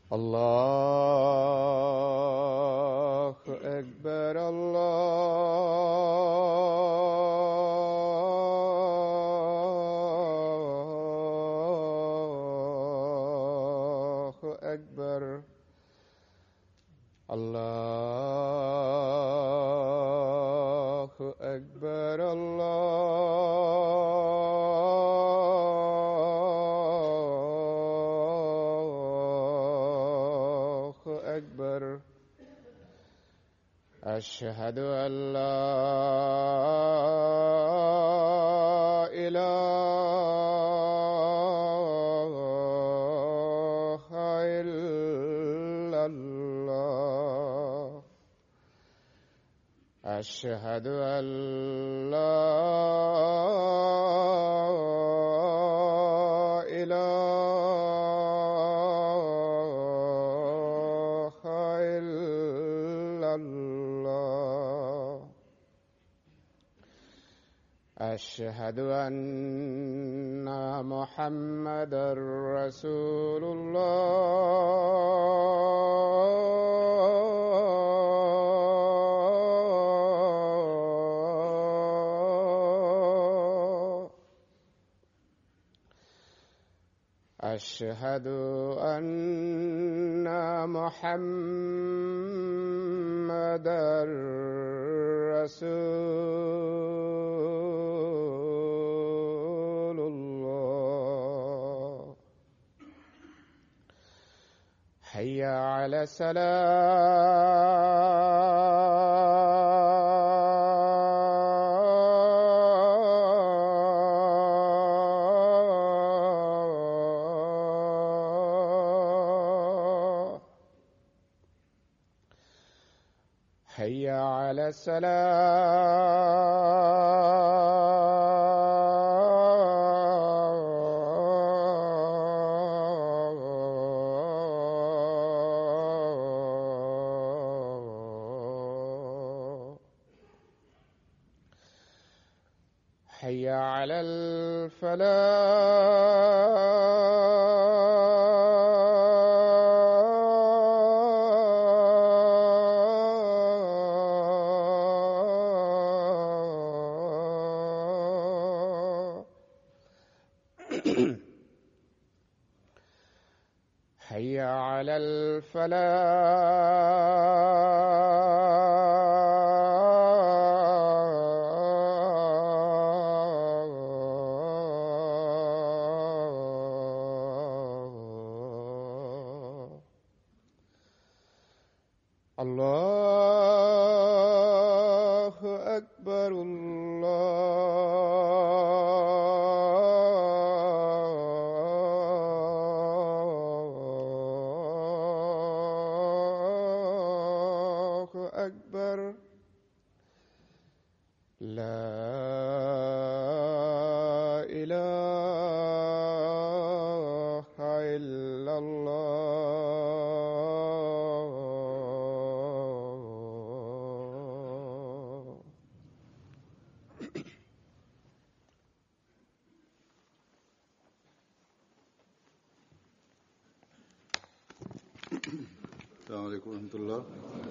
الله أكبر الله أكبر الله أكبر الله أكبر أشهد أن لا إله إلا الله أشهد أن لا إله إلا الله أشهد أن محمدا رسول الله أشهد أن محمدا رسول الله حي على السلام حي على السلام حي على الفلاح حي على الفلاح الله أكبر الله أكبر لا إله إلا الله السلام عليكم ورحمة الله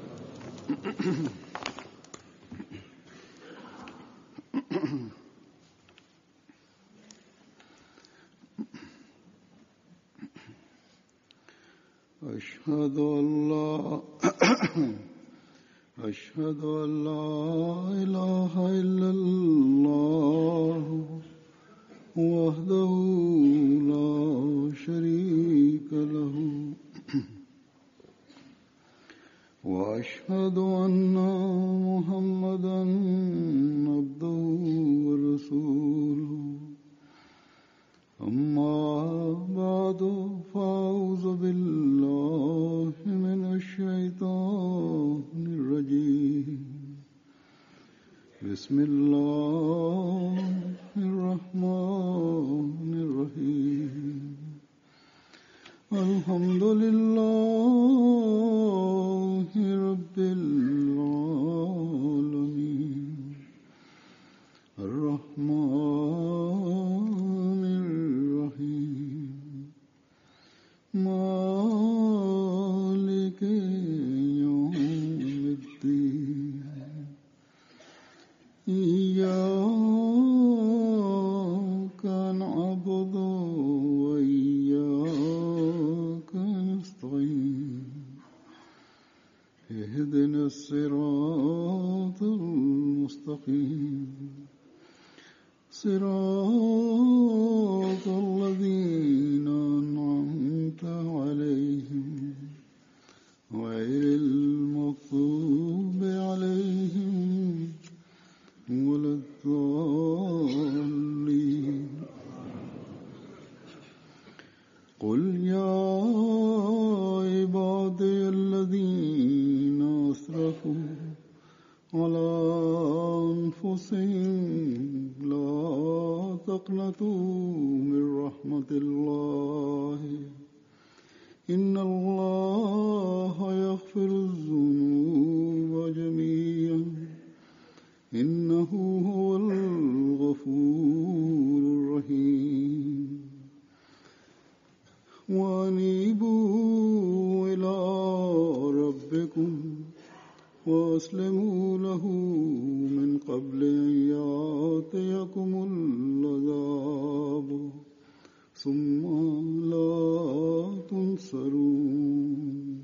أشهد أن لا أشهد أن لا إله إلا الله وحده لا شريك له وأشهد أن محمدا عبده ورسوله أما بعد فأعوذ بالله من الشيطان الرجيم بسم الله الرحمن الرحيم الحمد لله رب العالمين الرحمن الرحيم مالك الصراط المستقيم صراط الذين أنعمت عليهم غير المغضوب عليهم ولا الضالين قل يا عبادي الذين أسرفوا على أنفسهم لا تقنطوا من رحمة الله إن الله يغفر الذنوب جميعا إنه هو الغفور الرحيم وأنيبوا إلى ربكم وأسلموا له من قبل أن يأتيكم العذاب ثم لا تنصرون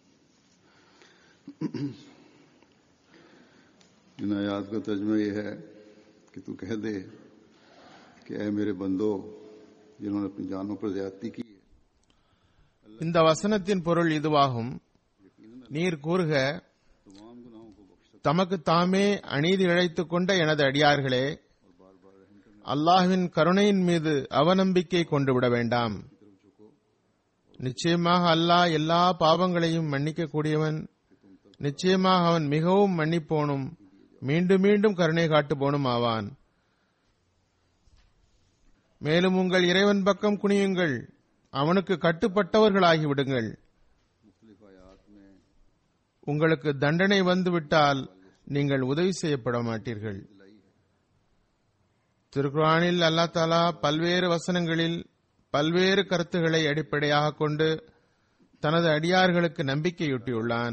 इन आयात का तर्जमा यह है कि तू कह दे कि ऐ मेरे बंदो जिन्होंने अपनी जानों पर ज्यादती की है இந்த வசனத்தின் பொருள் இதுவாகும் நீர் கூறுக तमाम गुनाहों को बख्श தமக்கு தாமே அநீதி இழைத்துக் கொண்ட எனது அடியார்களே அல்லாஹ்வின் கருணையின் மீது அவநம்பிக்கை கொண்டு விட வேண்டாம் நிச்சயமாக அல்லாஹ் எல்லா பாவங்களையும் மன்னிக்க கூடியவன் நிச்சயமாக அவன் மிகவும் மன்னிப்போனும் மீண்டும் மீண்டும் கருணை காட்டுபோனும் ஆவான் மேலும் உங்கள் இறைவன் பக்கம் குனியுங்கள் அவனுக்கு கட்டுப்பட்டவர்களாகி விடுங்கள் मुख्तलिफ आयात में உங்களுக்கு தண்டனை வந்துவிட்டால் நீங்கள் உதவி செய்யப்பட மாட்டீர்கள் திருக்குரானில் அல்லா தாலா பல்வேறு வசனங்களில் பல்வேறு கருத்துக்களை அடிப்படையாக கொண்டு தனது அடியார்களுக்கு நம்பிக்கையூட்டியுள்ளான்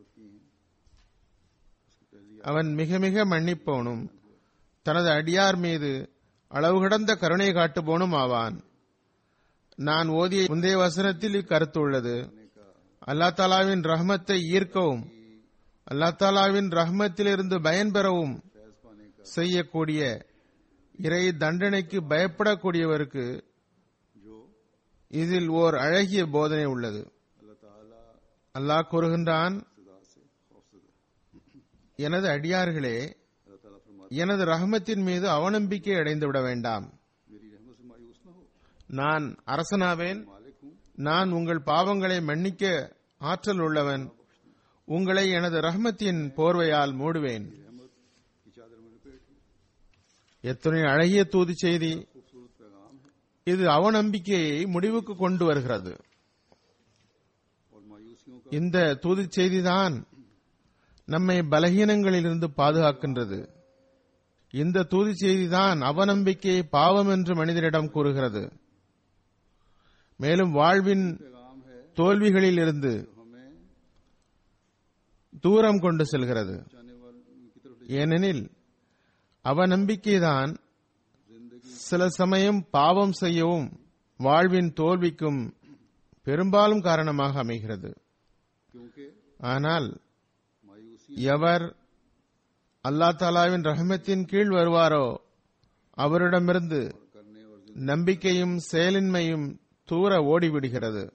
அவன் மிக மிக மன்னிப்போனும் தனது அடியார் மீது அளவு கடந்த கருணை காட்டுபோனும் ஆவான் நான் ஓதிய முந்தைய வசனத்தில் இக்கருத்து உள்ளது அல்லா தாலாவின் ரஹ்மத்தை ஈர்க்கவும் அல்லா தாலாவின் ரஹ்மத்திலிருந்து பயன்பெறவும் செய்யக்கூடிய இறை தண்டனைக்கு பயப்படக்கூடியவருக்கு இதில் ஓர் அழகிய போதனை உள்ளது அல்லாஹ் கூறுகின்றான் எனது அடியார்களே எனது ரஹமத்தின் மீது அவநம்பிக்கை அடைந்து விட வேண்டாம் मेरी रहमत से मायूस न हो நான் அரசனாவேன் நான் உங்கள் பாவங்களை மன்னிக்க ஆற்றல் உள்ளவன் உங்களை எனது ரஹமத்தின் போர்வையால் மூடுவேன் की चादर में लपेट लूं। எத்தனை அழகிய தூது செய்தி खूबसूरत पैगाम है இது அவநம்பிக்கையை முடிவுக்கு கொண்டு வருகிறது और मायूसियों का இந்த தூது செய்திதான் நம்மை பலகீனங்களிலிருந்து பாதுகாக்கின்றது இந்த தூது செய்திதான் அவநம்பிக்கை பாவம் என்று மனிதனிடம் கூறுகிறது மேலும் வாழ்வின் पैगाम है தோல்விகளில் இருந்து हमें தூரம் கொண்டு செல்கிறது जाने वालों की तरफ ले ஏனெனில் அவநம்பிக்கைதான் சில சமயம் பாவம் செய்யவும் வாழ்வின் தோல்விக்கும் பெரும்பாலும் காரணமாக அமைகிறது क्योंकि ஆனால் मायूसी எவர் அல்லா தாலாவின் ரஹமத்தின் கீழ் வருவாரோ அவரிடமிருந்து करने और நம்பிக்கையும் செயலின்மையும் தூர ஓடிவிடுகிறது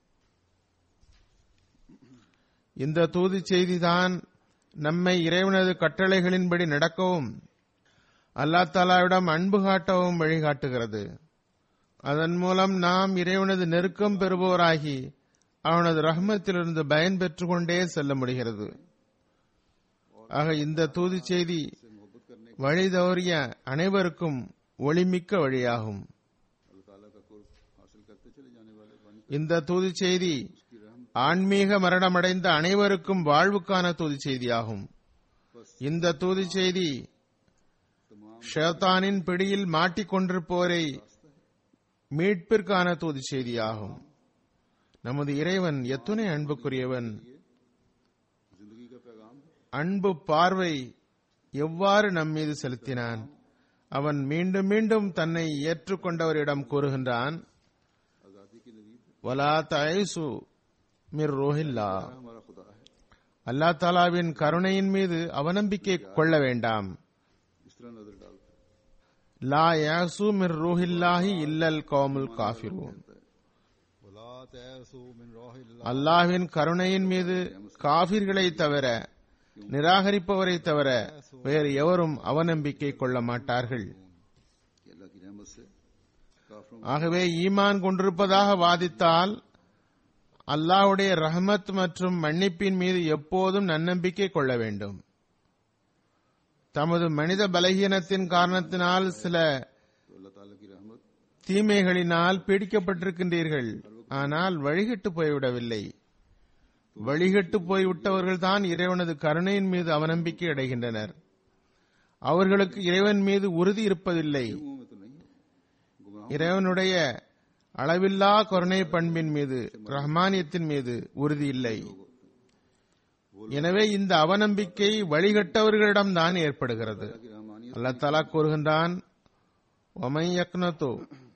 இந்த தூது செய்திதான் நம்மை இறைவனது கட்டளைகளின்படி நடக்கவும் அல்லா தாலாவிடம் அன்பு காட்டவும் வழிகாட்டுகிறது அதன் மூலம் நாம் இறைவனது நெருக்கம் பெறுவோராகி அவனது ரஹ்மத்திலிருந்து பயன் பெற்றுக் கொண்டே செல்ல முடிகிறது ஆக இந்த தூது செய்தி வழி தவறிய அனைவருக்கும் ஒளிமிக்க வழியாகும் अल्लाह ताला का कुर्ब हासिल करते चले जाने वाले बन இந்த தூது செய்தி ஆன்மீக மரணமடைந்த அனைவருக்கும் வாழ்வுக்கான தூது செய்தியாகும் இந்த தூது செய்தி ஷேத்தானின் பிடியில் மாட்டிக்கொண்டிருப்போரை மீட்பிற்கான தூது செய்தியாகும் நமது இறைவன் எத்துணை அன்புக்குரியவன் जिंदगी का पैगाम है அன்பு பார்வை எவ்வாறு நம் மீது செலுத்தினான் அவன் மீண்டும் மீண்டும் தன்னை ஏற்றுக்கொண்டவரிடம் கூறுகின்றான் आजादी की नवीद है வலா தயசு மிர் ரோஹில்லா हमारा खुदा है அல்லா தாலாவின் கருணையின் மீது அவநம்பிக்கை கொள்ள வேண்டாம் इस तरह नजर डालता है லா யாசு மிர் ரூஹில்லாஹி இல்லல் கௌமுல் காஃபிரூன் वला तैसु मिन रौहिल्लाह அல்லாஹ்வின் கருணையின் மீது காபிர்களை தவிர நிராகரிப்பவரை தவிர வேறு எவரும் அவநம்பிக்கை கொள்ள மாட்டார்கள் कि अल्लाह की रहमत से काफिरों ஆகவே ஈமான் கொண்டிருப்பதாக வாதித்தால் அல்லாஹ்வுடைய ரஹமத் மற்றும் மன்னிப்பின் மீது எப்போதும் நன்னம்பிக்கை கொள்ள வேண்டும் தமது மனித பலகீனத்தின் காரணத்தினால் சில तो अल्लाह ताला की रहमत தீமைகளினால் பீடிக்கப்பட்டிருக்கின்றீர்கள் ஆனால் வழிகட்டு போய்விடவில்லை வழிகட்டு போய்விட்டவர்கள் தான் இறைவனது கருணையின் மீது அவநம்பிக்கை அடைகின்றனர் அவர்களுக்கு இறைவன் மீது உறுதி இருப்பதில்லை मुंह में तो नहीं है गुमराह இறைவனுடைய அளவில்லா கருணை பண்பின் மீது ரஹ்மானியத்தின் மீது உறுதி இல்லை எனவே இந்த அவநம்பிக்கை வழிகட்டவர்களிடம்தான் ஏற்படுகிறது की रहमानियत அல்லாஹ் தலா கூறுகின்றான் ஒமை யக்னதோ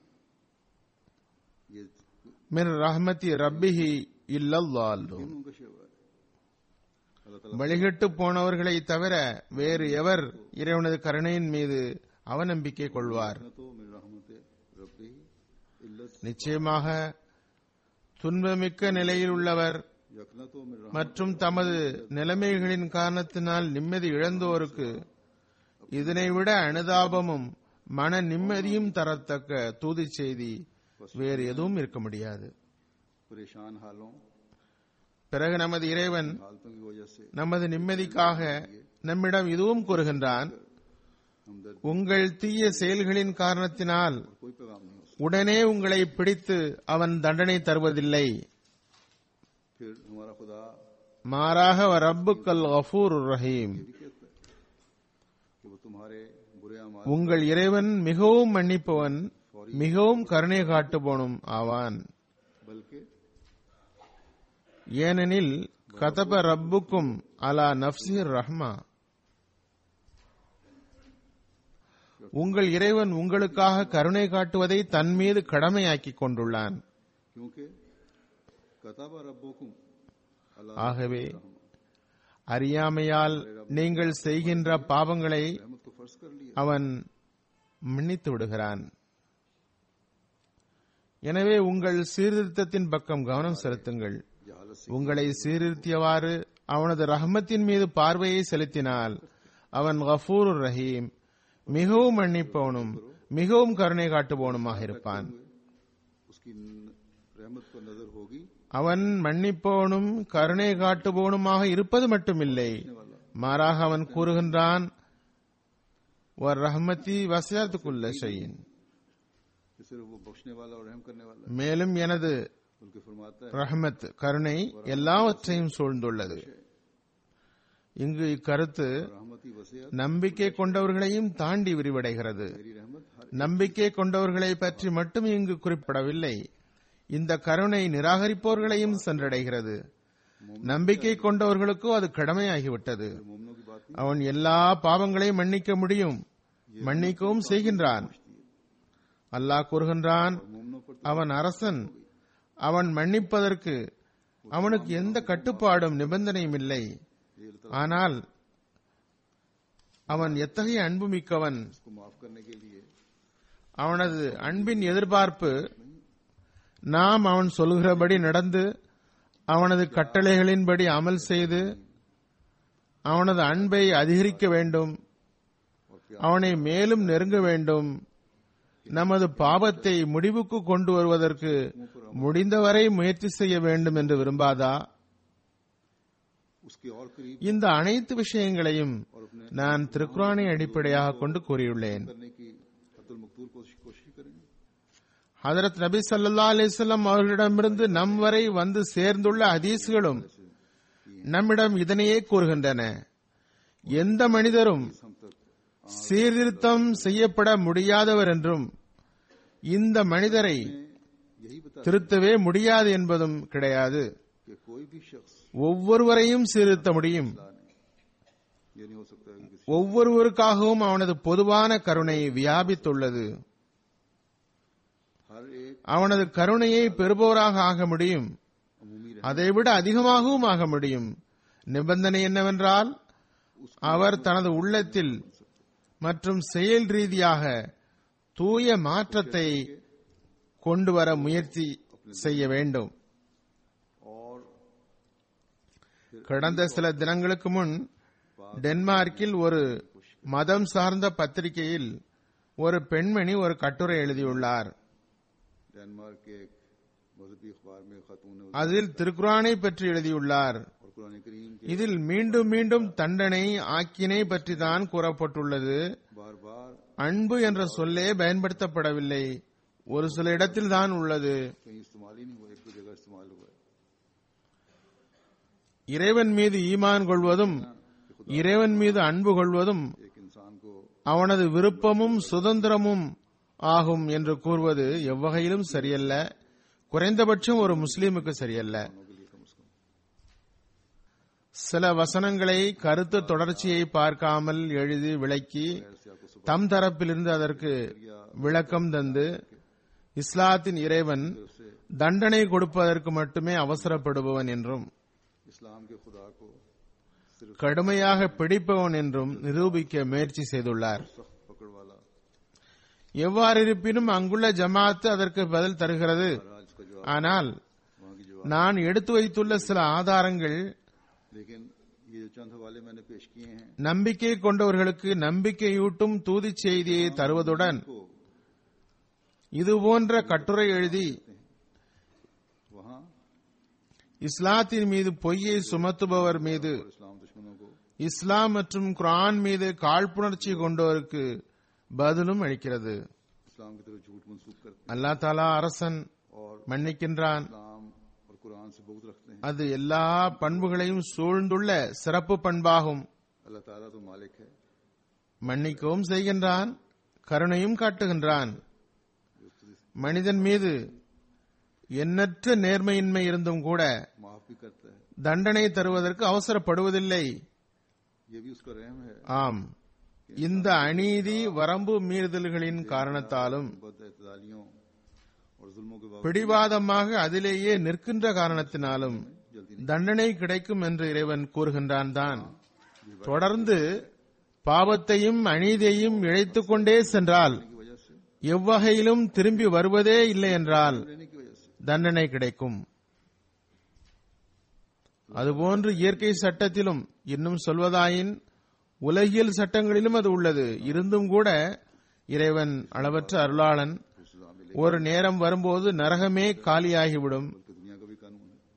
ये மின் ரஹ்மதி ரப்பிஹி இல்லல்லால்லூன் उनका शेवा है अल्लाह ताला வழிகட்டு போனவர்களை தவிர வேறு எவர் இறைவனது கருணையின் மீது அவநம்பிக்கை கொள்வார் न तो मिन रहमत रब्बी इल्लत நிச்சயமாக துன்பமிக்க நிலையில் உள்ளவர் यकना तो मिन रहमत மற்றும் தமது நிலைமைகளின் காரணத்தினால் நிம்மதி இழந்தோருக்கு இதனை விட அனுதாபமும் மன நிம்மதியும் தரத்தக்க தூதி செய்தி வேறு எதுவும் இருக்க முடியாது परेशान हालों பிறகு நமது இறைவன் हालतों की वजह से நமது நிம்மதிக்காக நம்மிடம் இதுவும் கூறுகின்றான் हमदर्द உங்கள் தீய செயல்களின் காரணத்தினால் कोई पैगाम नहीं हो सकता உடனே உங்களை பிடித்து அவன் தண்டனை தருவதில்லை फिर हमारा खुदा மாறாக ரப்புக்கல் கஃபூர் ரஹீம் ये भी कहता है कि वो तुम्हारे बुरे अमाल உங்கள் இறைவன் மிகவும் மன்னிப்பவன் மிகவும் கருணை காட்டுபவனும் ஆவான் बल्कि ஏனெனில் கதப ரப்புக்கும் அலா நப்சிர் ரஹ்மா உங்கள் இறைவன் உங்களுக்காக கருணை காட்டுவதை தன் மீது கடமையாக்கிக் கொண்டுள்ளான் क्योंकि कताबा रब्बुकुम अल्लाह ஆகவே அறியாமையால் நீங்கள் செய்கின்ற பாவங்களை रहमत को फर्ज कर लिया அவன் மன்னித்து விடுகிறான் எனவே உங்கள் சீர்திருத்தத்தின் பக்கம் கவனம் செலுத்துங்கள் जहालत से உங்களை சீர்திருத்தியவாறு அவனது ரஹமத்தின் மீது பார்வையை செலுத்தினால் அவன் கஃபூர் ரஹீம் மிகவும் மன்னிப்பவனும் மிகவும் கருணை காட்டுபவனுமாக இருப்பான் उसकी न- रहमत पर नजर होगी அவன் மன்னிப்பவனும் கருணை காட்டுபவனுமாக இருப்பது மட்டுமில்லை மாறாக அவன் கூறுகின்றான் வர் ரஹமதி வசியத்துக்குள்ள ஷையின் कि सिर्फ वो बख्शने वाला और रहम करने वाला है। மேலும் எனது बल्कि फरमाता है ரஹமத் கருணை எல்லாவற்றையும் சூழ்ந்துள்ளது இங்கு இக்கருத்து रहमती वसियत நம்பிக்கை கொண்டவர்களையும் தாண்டி விரிவடைகிறது मेरी रहमत हर நம்பிக்கை கொண்டவர்களை பற்றி மட்டும் இங்கு குறிப்பிடவில்லை இந்த கருணை நிராகரிப்பவர்களையும் சென்றடைகிறது நம்பிக்கை கொண்டவர்களுக்கோ அது கடமையாகிவிட்டது मोमनों की बात அவன் எல்லா பாவங்களையும் மன்னிக்க முடியும் மன்னிக்கவும் செய்கின்றான் அல்லாஹ் கூறுகின்றான் नहीं मोमनों पर அவன் அரசன் அவன் மன்னிப்பதற்கு அவனுக்கு எந்த கட்டுப்பாடும் நிபந்தனையும் இல்லை ये अल्लाह ஆனால் அவன் எத்தகைய அன்பு மிக்கவன் को माफ करने के लिए அவனது அன்பின் எதிர்பார்ப்பு நாம் அவன் சொல்கிறபடி நடந்து அவனது கட்டளைகளின்படி அமல் செய்து அவனது அன்பை அதிகரிக்க வேண்டும் அவனை மேலும் நெருங்க வேண்டும் நமது பாவத்தை முடிவுக்கு கொண்டு வருவதற்கு முடிந்தவரை முயற்சி செய்ய வேண்டும் என்று விரும்பாதா उसके और करीब இந்த அனைத்து விஷயங்களையும் நான் திருக்குறானை அடிப்படையாக கொண்டு கூறியுள்ளேன் करने की अब्दुल मकदूर कोशिश कोशिश करेंगे ஹதரத் நபி ஸல்லல்லாஹு அலைஹி வஸல்லம் அவர்களிடமிருந்து நம் வரை வந்து சேர்ந்துள்ள ஹதீஸ்களும் நம்மிடம் இதனையே கூறுகின்றன எந்த மனிதரும் हम तक சீர்திருத்தம் செய்யப்பட முடியாதவர் என்றும் இந்த மனிதரை यही बता திருத்தவே முடியாது என்பதும் கிடையாது कि कोई भी शख्स ஒவ்வொருவரையும் சீர்திருத்த முடியும் अल्लाह ने ये नहीं हो सकता कि किसी ஒவ்வொருவருக்காகவும் அவனது பொதுவான கருணை வியாபித்துள்ளது हर एक அவனது கருணையை பெறுபவராக ஆக முடியும் अमूमी அதைவிட அதிகமாகவும் ஆக முடியும் நிபந்தனை என்னவென்றால் அவர் தனது உள்ளத்தில் மற்றும் செயல் ரீதியாக தூய மாற்றத்தை கொண்டு வர முயற்சி செய்ய வேண்டும் और கடந்த சில தினங்களுக்கு முன் டென்மார்க்கில் ஒரு மதம் சார்ந்த பத்திரிகையில் ஒரு பெண்மணி ஒரு கட்டுரை எழுதியுள்ளார் डेनमार्क के एक मजहबी अखबार में खातून ने அதில் திருக்குரானை பற்றி எழுதியுள்ளார் और कुरान करीम के இதில் மீண்டும் மீண்டும் தண்டனை ஆக்கினை பற்றி தான் கூறப்பட்டுள்ளது बार बार அன்பு என்ற சொல்லே பயன்படுத்தப்படவில்லை ஒரு சில இடத்தில் தான் உள்ளது कहीं इस्तेमाल ही नहीं हुआ एक दो जगह इस्तेमाल हुआ है இறைவன் மீது ஈமான் கொள்வதும் இறைவன் மீது அன்பு கொள்வதும் एक इंसान को அவனது விருப்பமும் சுதந்திரமும் ஆகும் என்று கூறுவது எவ்வகையிலும் சரியல்ல குறைந்தபட்சம் ஒரு முஸ்லீமுக்கு சரியல்ல के लिए कम से कम சில வசனங்களை கருத்து தொடர்ச்சியை பார்க்காமல் எழுதி விளக்கி ऐसे आपको सुबह தம் தரப்பிலிருந்து அதற்கு விளக்கம் தந்து இஸ்லாத்தின் இறைவன் से தண்டனை கொடுப்பதற்கு மட்டுமே அவசரப்படுபவன் என்றும் इस्लाम के खुदा को सिर्फ கடுமையாக பிடிப்பவன் என்றும் நிரூபிக்க முயற்சி செய்துள்ளார் सख्त पकड़ वाला எவ்வாறு இருப்பினும் அங்குள்ள ஜமாத்து அதற்கு பதில் தருகிறது राज का जवाब ஆனால் वहां की जवाब நான் எடுத்து வைத்துள்ள சில ஆதாரங்கள் लेकिन ये जो चंद हवाले मैंने पेश किए हैं நம்பிக்கை கொண்டவர்களுக்கு நம்பிக்கையூட்டும் தூதிச் செய்தியை தருவதுடன் को இதுபோன்ற கட்டுரை எழுதி वहां இஸ்லாத்தின் மீது பொய்யை சுமத்துபவர் மீது और इस्लाम दुश्मनों को இஸ்லாம் மற்றும் குர்ஆன் மீது காழ்ப்புணர்ச்சி கொண்டோருக்கு பதிலும் அளிக்கிறது इस्लाम की तरफ झूठ मंसूब करते அல்லா தாலா அரசன் हैं और மன்னிக்கின்றான் इस्लाम और कुरान से बहुत रखते हैं அது எல்லா பண்புகளையும் சூழ்ந்துள்ள சிறப்பு பண்பாகும் अल्लाह ताला तो मालिक है மன்னிக்கவும் செய்கின்றான் கருணையும் காட்டுகின்றான் மனிதன் மீது எண்ணற்ற நேர்மையின்மை இருந்தும் கூட माफ भी करता है தண்டனை தருவதற்கு அவசரப்படுவதில்லை ये भी उसका रहम है ஆம் இந்த அநீதி வரம்பு மீறுதல்களின் காரணத்தாலும் बद एतदालियों और जुल्मों के बावजूद பிடிவாதமாக அதிலேயே நிற்கின்ற காரணத்தினாலும் जल्दी தண்டனை கிடைக்கும் என்று இறைவன் கூறுகின்றான் தான் தொடர்ந்து பாவத்தையும் அநீதியையும் இழைத்துக் கொண்டே சென்றால் की वजह से எவ்வகையிலும் திரும்பி வருவதே இல்லை என்றால் रहने की वजह से தண்டனை கிடைக்கும் அதுபோன்று இயற்கை சட்டத்திலும் இன்னும் சொல்வதாயின் உலகியல் சட்டங்களிலும் அது உள்ளது இருந்தும் கூட இறைவன் அளவற்ற அருளாளன் सजा मिले ஒரு நேரம் வரும்போது நரகமே காலியாகிவிடும் बल्कि दुनिया का भी कानून है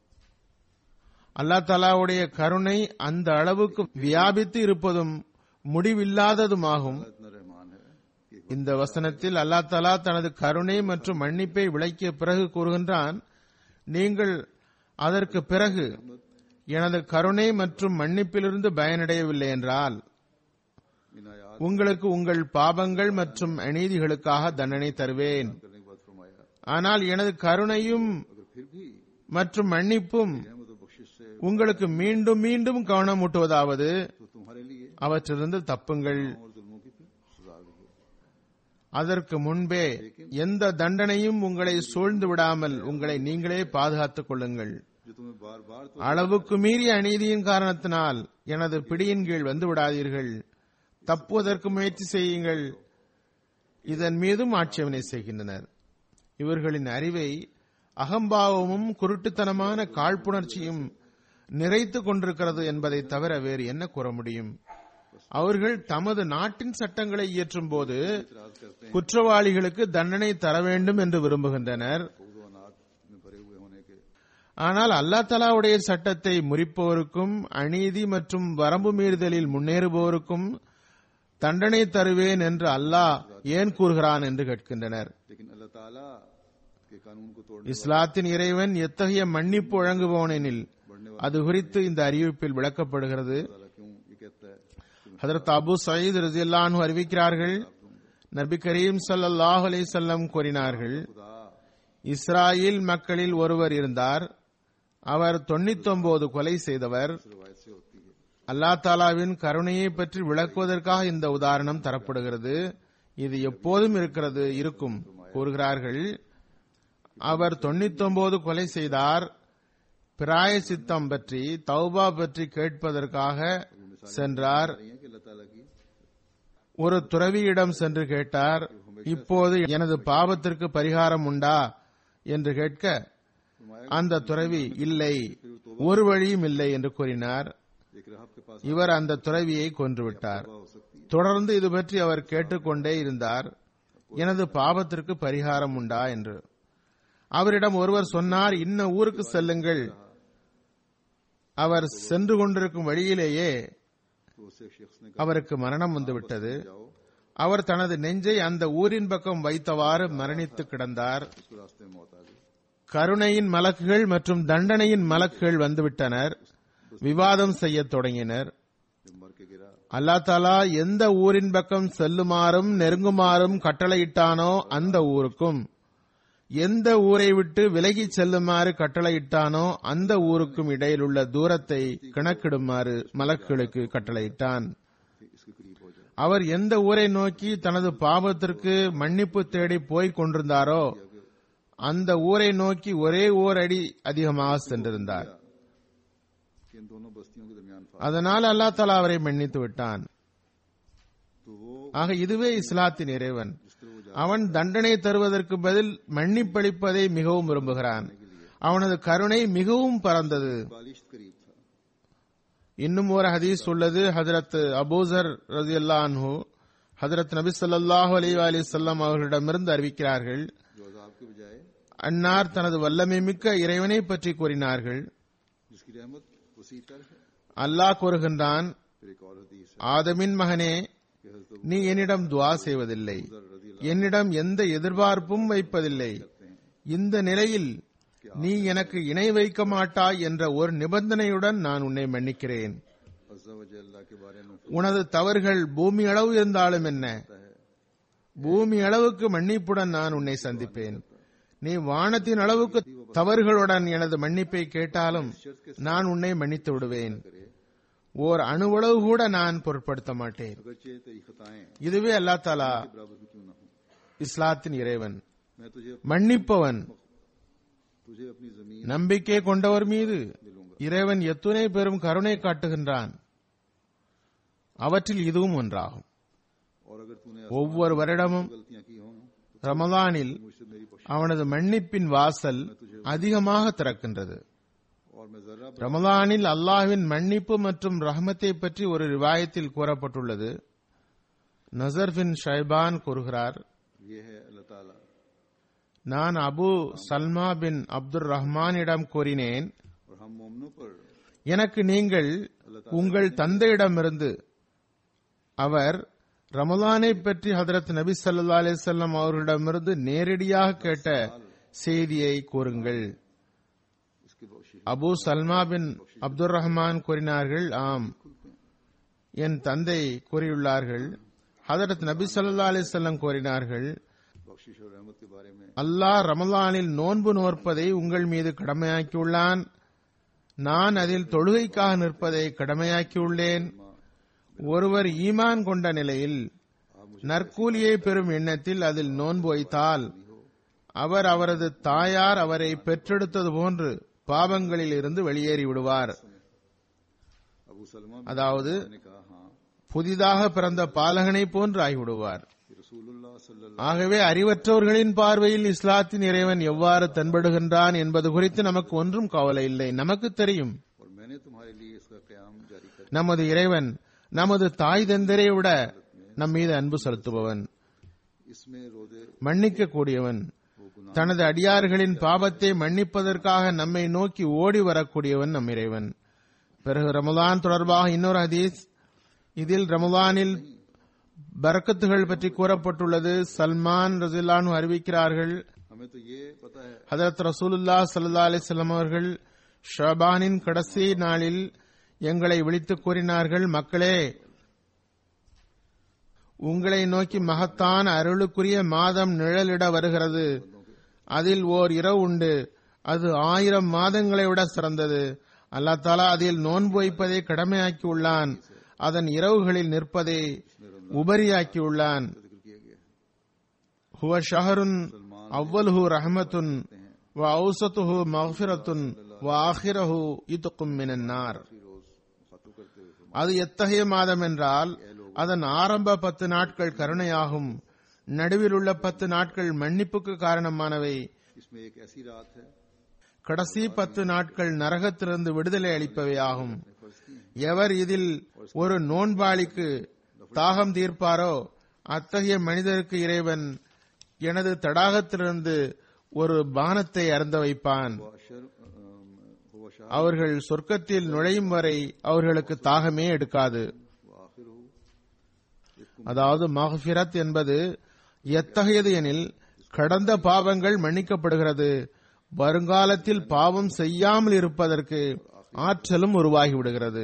அல்லா தலாவுடைய கருணை அந்த அளவுக்கு வியாபித்து இருப்பதும் முடிவில்லாததுமாகும் इतना रहमान है कि एक இந்த வசனத்தில் அல்லா தலா தனது கருணை மற்றும் மன்னிப்பை விளக்கிய பிறகு கூறுகின்றான் நீங்கள் அதற்கு பிறகு எனது கருணை மற்றும் மன்னிப்பிலிருந்து பயனடையவில்லை என்றால் इनायात உங்களுக்கு उங்கள் பாவங்கள் மற்றும் அநீதிகளுக்காக தண்டனை தருவேன் करने के बाद फरमाया ஆனால் எனது கருணையும் अगर फिर भी மற்றும் மன்னிப்பும் रहमत और बख्शिश से உங்களுக்கு மீண்டும் மீண்டும் கவனமூட்டுவதாவது तो तुम्हारे लिए அவற்றிலிருந்து தப்புங்கள் और जुल्मों की फिर सजा भी है அதற்கு முன்பே எந்த தண்டனையும் உங்களை சூழ்ந்து விடாமல் உங்களை நீங்களே பாதுகாத்துக் கொள்ளுங்கள் जो तुम्हें बार बार तो அளவுக்கு மீறிய அநீதியின் காரணத்தினால் எனது பிடியின் கீழ் வந்து விடாதீர்கள் தப்புவதற்கு முயற்சி செய்யுங்கள் இதன் மீதும் ஆட்சேபனை செய்கின்றனர் இவர்களின் அறிவை அகம்பாவமும் குருட்டுத்தனமான காழ்ப்புணர்ச்சியும் நிறைத்துக் கொண்டிருக்கிறது என்பதை தவிர வேறு என்ன கூற முடியும் அவர்கள் தமது நாட்டின் சட்டங்களை இயற்றும் போது इतराज करते हैं குற்றவாளிகளுக்கு தண்டனை தர வேண்டும் என்று விரும்புகின்றனர் फौज अनाथ में भरे हुए होने के ஆனால் அல்லா தலாவுடைய சட்டத்தை முறிப்போருக்கும் அநீதி மற்றும் வரம்பு மீறுதலில் முன்னேறுபவருக்கும் தண்டனை தருவேன் என்று அல்லாஹ் ஏன் கூறுகிறான் என்று கேட்கின்றனர் लेकिन अल्लाह ताला के कानून को तोड़ने இஸ்லாத்தின் இறைவன் எத்தகைய மன்னிப்பு வழங்குபவனெனில் बढ़ने அது குறித்து இந்த அறிவிப்பில் விளக்கப்படுகிறது वाला क्यों ये कहता है कि ஹதரத் அபு சயீத் ரஜில்லானு அறிவிக்கிறார்கள் நபி கரீம் ஸல்லல்லாஹு அலைஹி வஸல்லம் கூறினார்கள் खुदा இஸ்ராயேல் மக்களில் ஒருவர் இருந்தார் அவர் 99 கொலை செய்தவர் इस रिवायत से होती है அல்லா தாலாவின் கருணையை பற்றி விளக்குவதற்காக இந்த உதாரணம் தரப்படுகிறது இது எப்போதும் இருக்கிறது இருக்கும் கூறுகிறார்கள் அவர் 99 கொலை செய்தார் பிராய சித்தம் பற்றி தௌபா பற்றி கேட்பதற்காக சென்றார் रही है कि अल्लाह ताला की ஒரு துறவியிடம் சென்று கேட்டார் இப்போது எனது பாவத்திற்கு பரிகாரம் உண்டா என்று கேட்க அந்த துறவி இல்லை ஒரு வழியும் இல்லை என்று கூறினார் एक राह के पास இவர் அந்த துறவியை கொன்றுவிட்டார் हो सकती है தொடர்ந்து இது பற்றி அவர் கேட்டுக்கொண்டே இருந்தார் எனது பாவத்திற்கு பரிகாரம் உண்டா என்று அவரிடம் ஒருவர் சொன்னார் இன்ன ஊருக்கு செல்லுங்கள் அவர் சென்று கொண்டிருக்கும் வழியிலேயே तो उसे एक शख्स ने அவருக்கு மரணம் வந்துவிட்டது कहा जाओ அவர் தனது நெஞ்சை அந்த ஊரின் பக்கம் வைத்தவாறு மரணித்து கிடந்தார் उसको रास्ते में मौत आ गई கருணையின் மலக்குகள் மற்றும் தண்டனையின் மலக்குகள் வந்துவிட்டனர் விவாதம் செய்யத் தொடங்கினர் जब मर के गिरा அல்லா தாலா எந்த ஊரின் பக்கம் செல்லுமாறும் நெருங்குமாறும் கட்டளையிட்டானோ அந்த ஊருக்கும் எந்த ஊரை விட்டு விலகி செல்லுமாறு கட்டளையிட்டானோ அந்த ஊருக்கும் இடையில் உள்ள தூரத்தை கணக்கிடுமாறு மலக்குகளுக்கு கட்டளையிட்டான் कि इसके करीब हो जाए அவர் எந்த ஊரை நோக்கி தனது பாவத்திற்கு மன்னிப்பு தேடி போய்க் கொண்டிருந்தாரோ அந்த ஊரை நோக்கி ஒரே ஓர் அடி அதிகமாக சென்றிருந்தார் कि इन दोनों बस्तियों के दरमियान फासला அதனால் அல்லாஹ் தலா அவரை மன்னித்து விட்டான் तो वो ஆக இதுவே இஸ்லாத்தின் இறைவன் जिस तरह वो அவன் தண்டனை தருவதற்கு பதில் மன்னிப்பளிப்பதை மிகவும் விரும்புகிறான் அவனது கருணை மிகவும் பரந்தது बालिश करीब था இன்னும் ஒரு ஹதீஸ் உள்ளது ஹதரத் அபூசர் ரதி அன்ஹு ஹதரத் நபி ஸல்லல்லாஹு அலைஹி வஸல்லம் அவர்களிடமிருந்து அறிவிக்கிறார்கள் जो अजाब के बजाय அன்னார் தனது வல்லமை மிக்க இறைவனை பற்றி கூறினார்கள் जिसकी रहमत वसी तर है அல்லாஹ் கூறுகின்றான் फिर एक और हदीस है ஆதமின் மகனே कि हजरत நீ என்னிடம் துவா செய்வதில்லை अबूजर रजी என்னிடம் எந்த எதிர்பார்ப்பும் வைப்பதில்லை இந்த நிலையில் நீ எனக்கு இணை வைக்க மாட்டாய் என்ற ஒரு நிபந்தனையுடன் நான் உன்னை மன்னிக்கிறேன் अज्जा वजह अल्लाह के बारे में உனது தவறுகள் பூமி அளவு இருந்தாலும் என்ன பூமி அளவுக்கு மன்னிப்புடன் நான் உன்னை சந்திப்பேன் நீ வானத்தின் அளவுக்கு தவறுகளுடன் எனது மன்னிப்பை கேட்டாலும் நான் உன்னை மன்னித்து விடுவேன் ஓர் அணுவளவு கூட நான் பொருட்படுத்த மாட்டேன் अगरचे तेरी खताएं இதுவே அல்லா தாலா बराबर भी क्यों ना हो இஸ்லாத்தின் இறைவன் मैं तुझे மன்னிப்பவன் तुझे अपनी जमीन நம்பிக்கை கொண்டவர் மீது मिलूंगा இறைவன் எத்துணை பெரும் கருணை காட்டுகின்றான் அவற்றில் இதுவும் ஒன்றாகும் और अगर तूने ஒவ்வொரு வருடமும் गलतियां की हों ரமலானில் मुझसे मेरी बख्श அவனது மன்னிப்பின் வாசல் அதிகமாக திறக்கின்றது और मैं जरा ரமலானில் அல்லாஹ்வின் மன்னிப்பு மற்றும் ரஹமத்தை பற்றி ஒரு ரிவாயத்தில் கூறப்பட்டுள்ளது நசர் பின் ஷைபான் கூறுகிறார் ये है अल्लाह ताला நான் அபு சல்மா பின் அப்துர் ரஹ்மானிடம் கூறினேன் और हम मोमनों पर எனக்கு நீங்கள் உங்கள் தந்தையிடமிருந்து அவர் ரமலானை பற்றி ஹதரத் நபி ஸல்லல்லாஹு அலைஹி வஸல்லம் அவர்களிடமிருந்து நேரடியாக கேட்ட செய்தியை கூறுங்கள் इसकी बख्शी அபு சல்மா பின் அப்துர் ரஹ்மான் கூறினார்கள் ஆம் என் தந்தை கூறியுள்ளார்கள் ஹதரத் நபி ஸல்லல்லாஹு அலைஹி வஸல்லம் கூறினார்கள் बख्शिश और रहमत के बारे में அல்லாஹ் ரமலானில் நோன்பு நோற்பதை உங்கள் மீது கடமையாக்கியுள்ளான் நான் அதில் தொழுகைக்காக நிற்பதை கடமையாக்கியுள்ளேன் ஒருவர் ஈமான் கொண்ட நிலையில் நற்கூலியை பெறும் எண்ணத்தில் அதில் நோன்பு வைத்தால் அவர் அவரது தாயார் அவரை பெற்றெடுத்தது போன்று பாவங்களில் இருந்து வெளியேறி விடுவார் अबू सलमा அதாவது ने कहा हाँ புதிதாக பிறந்த பாலகனை போன்று ஆகிவிடுவார் कि रसूलुल्लाह सल्लल्लाहु ஆகவே அறிவற்றவர்களின் பார்வையில் இஸ்லாத்தின் இறைவன் எவ்வாறு தென்படுகின்றான் என்பது குறித்து நமக்கு ஒன்றும் கவலை இல்லை நமக்கு தெரியும் और मैंने तुम्हारे लिए इसका क्याम जारी कर நமது இறைவன் நமது தாய் தந்தரை விட நம் மீது அன்பு செலுத்துபவன் इसमें रोजे மன்னிக்க கூடியவன் वो गुनाह தனது அடியார்களின் பாவத்தை மன்னிப்பதற்காக நம்மை நோக்கி ஓடி வரக்கூடியவன் நம் இறைவன் பிறகு ரமலான் தொடர்பாக இன்னொரு ஹதீஸ் இதில் ரமலானில் பரக்கத்துகள் பற்றி கூறப்பட்டுள்ளது சல்மான் ரசிலானு அறிவிக்கிறார்கள் हमें तो ये पता है ஹதரத் ரசூலுல்லா சல்லா அலிஸ்லாம் அவர்கள் ஷபானின் கடைசி நாளில் எங்களை விழித்துக் கூறினார்கள் மக்களே உங்களை நோக்கி மகத்தான அருளுக்குரிய மாதம் நிழலிட வருகிறது அதில் ஓர் இரவு உண்டு அது ஆயிரம் மாதங்களை விட சிறந்தது அல்லா தாலா அதில் நோன்பு வைப்பதை கடமையாக்கியுள்ளான் அதன் இரவுகளில் நிற்பதை உபரியாக்கியுள்ளான் जिक्र किया गया है ஹுவ ஷஹருன் அவ்வலுஹு ரஹமத்துன் வ அவுசத்துஹு மஃபிரத்துன் अल्लाह வாஹிரஹு இத்துக்கும் மினன்னார் आखिरी रोज मुखातब करते हुए फरमाया, அது எத்தகைய மாதம் என்றால் அதன் ஆரம்ப பத்து நாட்கள் கருணையாகும் நடுவில் உள்ள பத்து நாட்கள் மன்னிப்புக்கு காரணமானவை इसमें एक ऐसी रात है கடைசி பத்து நாட்கள் நரகத்திலிருந்து விடுதலை அளிப்பவையாகும் எவர் இதில் ஒரு நோன்பாளிக்கு தாகம் தீர்ப்பாரோ அத்தகைய மனிதருக்கு இறைவன் எனது தடாகத்திலிருந்து ஒரு பானத்தை அருந்த வைப்பான் वो अशर अम, हुआ शाह அவர்கள் சொர்க்கத்தில் நுழையும் வரை அவர்களுக்கு தாகமே எடுக்காது वो आखिर हो அதாவது மகஃபிரத் என்பது எத்தகையது எனில் கடந்த பாவங்கள் மன்னிக்கப்படுகிறது வருங்காலத்தில் பாவம் செய்யாமல் இருப்பதற்கு ஆற்றலும் உருவாகிவிடுகிறது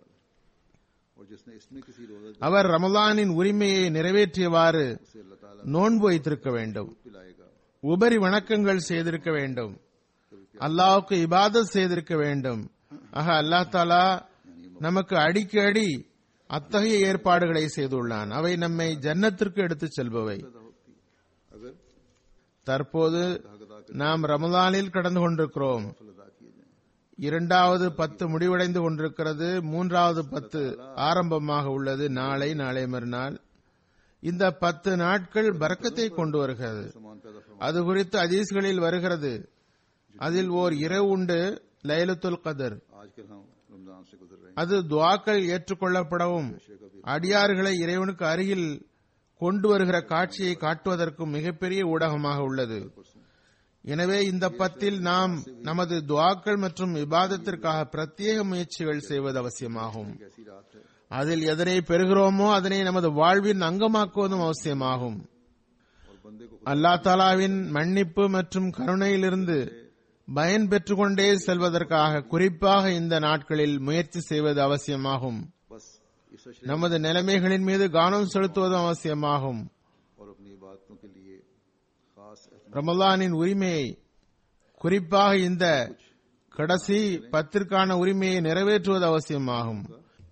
और जिसने इसमें किसी रोजा அவர் ரமலானின் உரிமையை நிறைவேற்றியவாறு से अल्लाह ताला நோன்பு வைத்திருக்க வேண்டும் पिलाएगा உபரி வணக்கங்கள் செய்திருக்க வேண்டும் அல்லாஹ்வுக்கு இபாதத் செய்திருக்க வேண்டும் ஆக அல்லாஹ் தாலா நமக்கு அடிக்கடி அத்தகைய ஏற்பாடுகளை செய்துள்ளான் அவை நம்மை ஜன்னத்திற்கு எடுத்துச் செல்பவை पैदा होती अगर தற்போது हक अदा कर நாம் ரமலானில் கடந்து கொண்டிருக்கிறோம் फल अदा किए जाएं இரண்டாவது பத்து முடிவடைந்து கொண்டிருக்கிறது மூன்றாவது பத்து ஆரம்பமாக உள்ளது நாளை நாளை மறுநாள் இந்த பத்து நாட்கள் பறக்கத்தை கொண்டு வருகிறது समान पैदा फरमा அது குறித்து அதீஸ்களில் வருகிறது அதில் ஓர் இரவு உண்டு லைலத்துல் கதர் आजकल हम रमजान से गुजर रहे அது துவாக்கள் ஏற்றுக்கொள்ளப்படவும் அடியார்களை இறைவனுக்கு அருகில் கொண்டு வருகிற காட்சியை காட்டுவதற்கும் மிகப்பெரிய ஊடகமாக உள்ளது எனவே இந்த பத்தில் நாம் நமது துவாக்கள் மற்றும் விவாதத்திற்காக பிரத்யேக முயற்சிகள் செய்வது அவசியமாகும் हैं ऐसी रात है அதில் எதனை பெறுகிறோமோ அதனை நமது வாழ்வின் அங்கமாக்குவதும் அவசியமாகும் और बंदे को அல்லா தாலாவின் மன்னிப்பு மற்றும் கருணையிலிருந்து பயன் பெற்றுக்கொண்டே செல்வதற்காக குறிப்பாக இந்த நாட்களில் முயற்சி செய்வது அவசியமாகும் बस इस अशरे நமது நிலைமைகளின் மீது கவனம் செலுத்துவதும் அவசியமாகும் और अपनी इबादतों के लिए खास अहतमाम ரமலானின் உரிமையை குறிப்பாக இந்த கடைசி பத்திற்கான உரிமையை நிறைவேற்றுவது அவசியமாகும்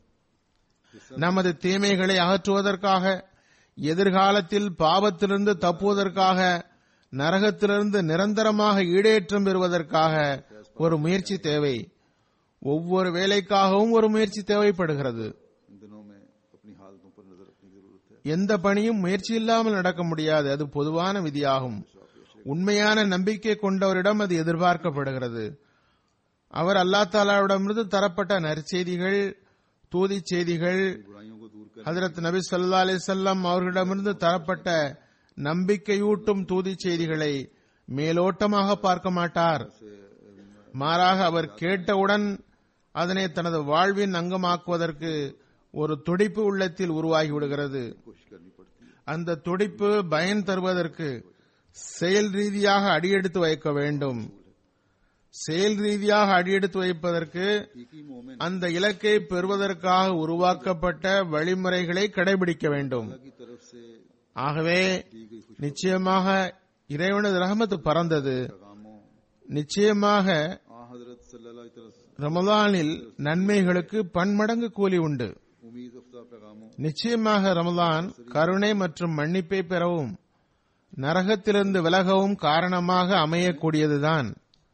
நமது தீமைகளை அகற்றுவதற்காக எதிர்காலத்தில் பாவத்திலிருந்து தப்புவதற்காக நரகத்திலிருந்து நிரந்தரமாக ஈடேற்றம் பெறுவதற்காக ஒரு முயற்சி தேவை ஒவ்வொரு வேலைக்காகவும் ஒரு முயற்சி தேவைப்படுகிறது इन दिनों में अपनी हालतों पर नजर रखने की जरूरत है எந்த பணியும் முயற்சி இல்லாமல் நடக்க முடியாது அது பொதுவான விதியாகும் உண்மையான நம்பிக்கை கொண்டவரிடம் அது எதிர்பார்க்கப்படுகிறது அவர் அல்லா தாலாவிடமிருந்து தரப்பட்ட நற்செய்திகள் தூதி செய்திகள் बुराइयों को दूर कर ஹதரத் நபி ஸல்லல்லாஹு அலைஹி வஸல்லம் அவர்களிடமிருந்து தரப்பட்ட நம்பிக்கையூட்டும் தூதி செய்திகளை மேலோட்டமாக பார்க்க மாட்டார் மாறாக அவர் கேட்டவுடன் அதனை தனது வாழ்வின் அங்கமாக்குவதற்கு ஒரு துடிப்பு உள்ளத்தில் உருவாகி விடுகிறது कोशिश करनी पड़ती है அந்த துடிப்பு பயன் தருவதற்கு செயல் ரீதியாக அடியெடுத்து வைக்க வேண்டும் செயல் ரீதியாக அடியெடுத்து வைப்பதற்கு हकीकी मोमिन அந்த இலக்கை பெறுவதற்காக உருவாக்கப்பட்ட வழிமுறைகளை கடைபிடிக்க வேண்டும் की तरफ से ஆகவே दी गई खुश நிச்சயமாக இறைவனது ரஹமத்து பறந்தது पैगामों நிச்சயமாக आ हजरत सल्लल्लाहु अलैहि वसल्लम ரமலானில் நன்மைகளுக்கு பன்மடங்கு கூலி உண்டு उम्मीद अफ्ता पैगामों நிச்சயமாக ரமலான் கருணை மற்றும் மன்னிப்பை பெறவும் நரகத்திலிருந்து விலகவும் காரணமாக அமையக்கூடியதுதான்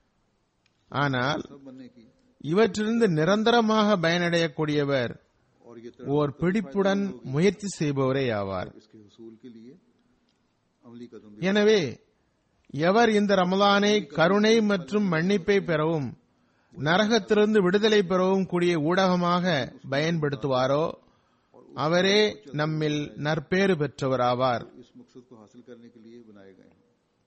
ஆனால் सब बनने की இவற்றிலிருந்து நிரந்தரமாக பயனடையக்கூடியவர் और ये ஓர் பிடிப்புடன் முயற்சி செய்பவரே ஆவார் इसके हसूल के लिए अमली कदम भी எனவே எவர் இந்த ரமலானை கருணை மற்றும் மன்னிப்பை பெறவும் நரகத்திலிருந்து விடுதலை பெறவும் கூடிய ஊடகமாக பயன்படுத்துவாரோ அவரே நம்மில் நற்பேறு பெற்றவராவார் इस मकसद को हासिल करने के लिए बनाए गए हैं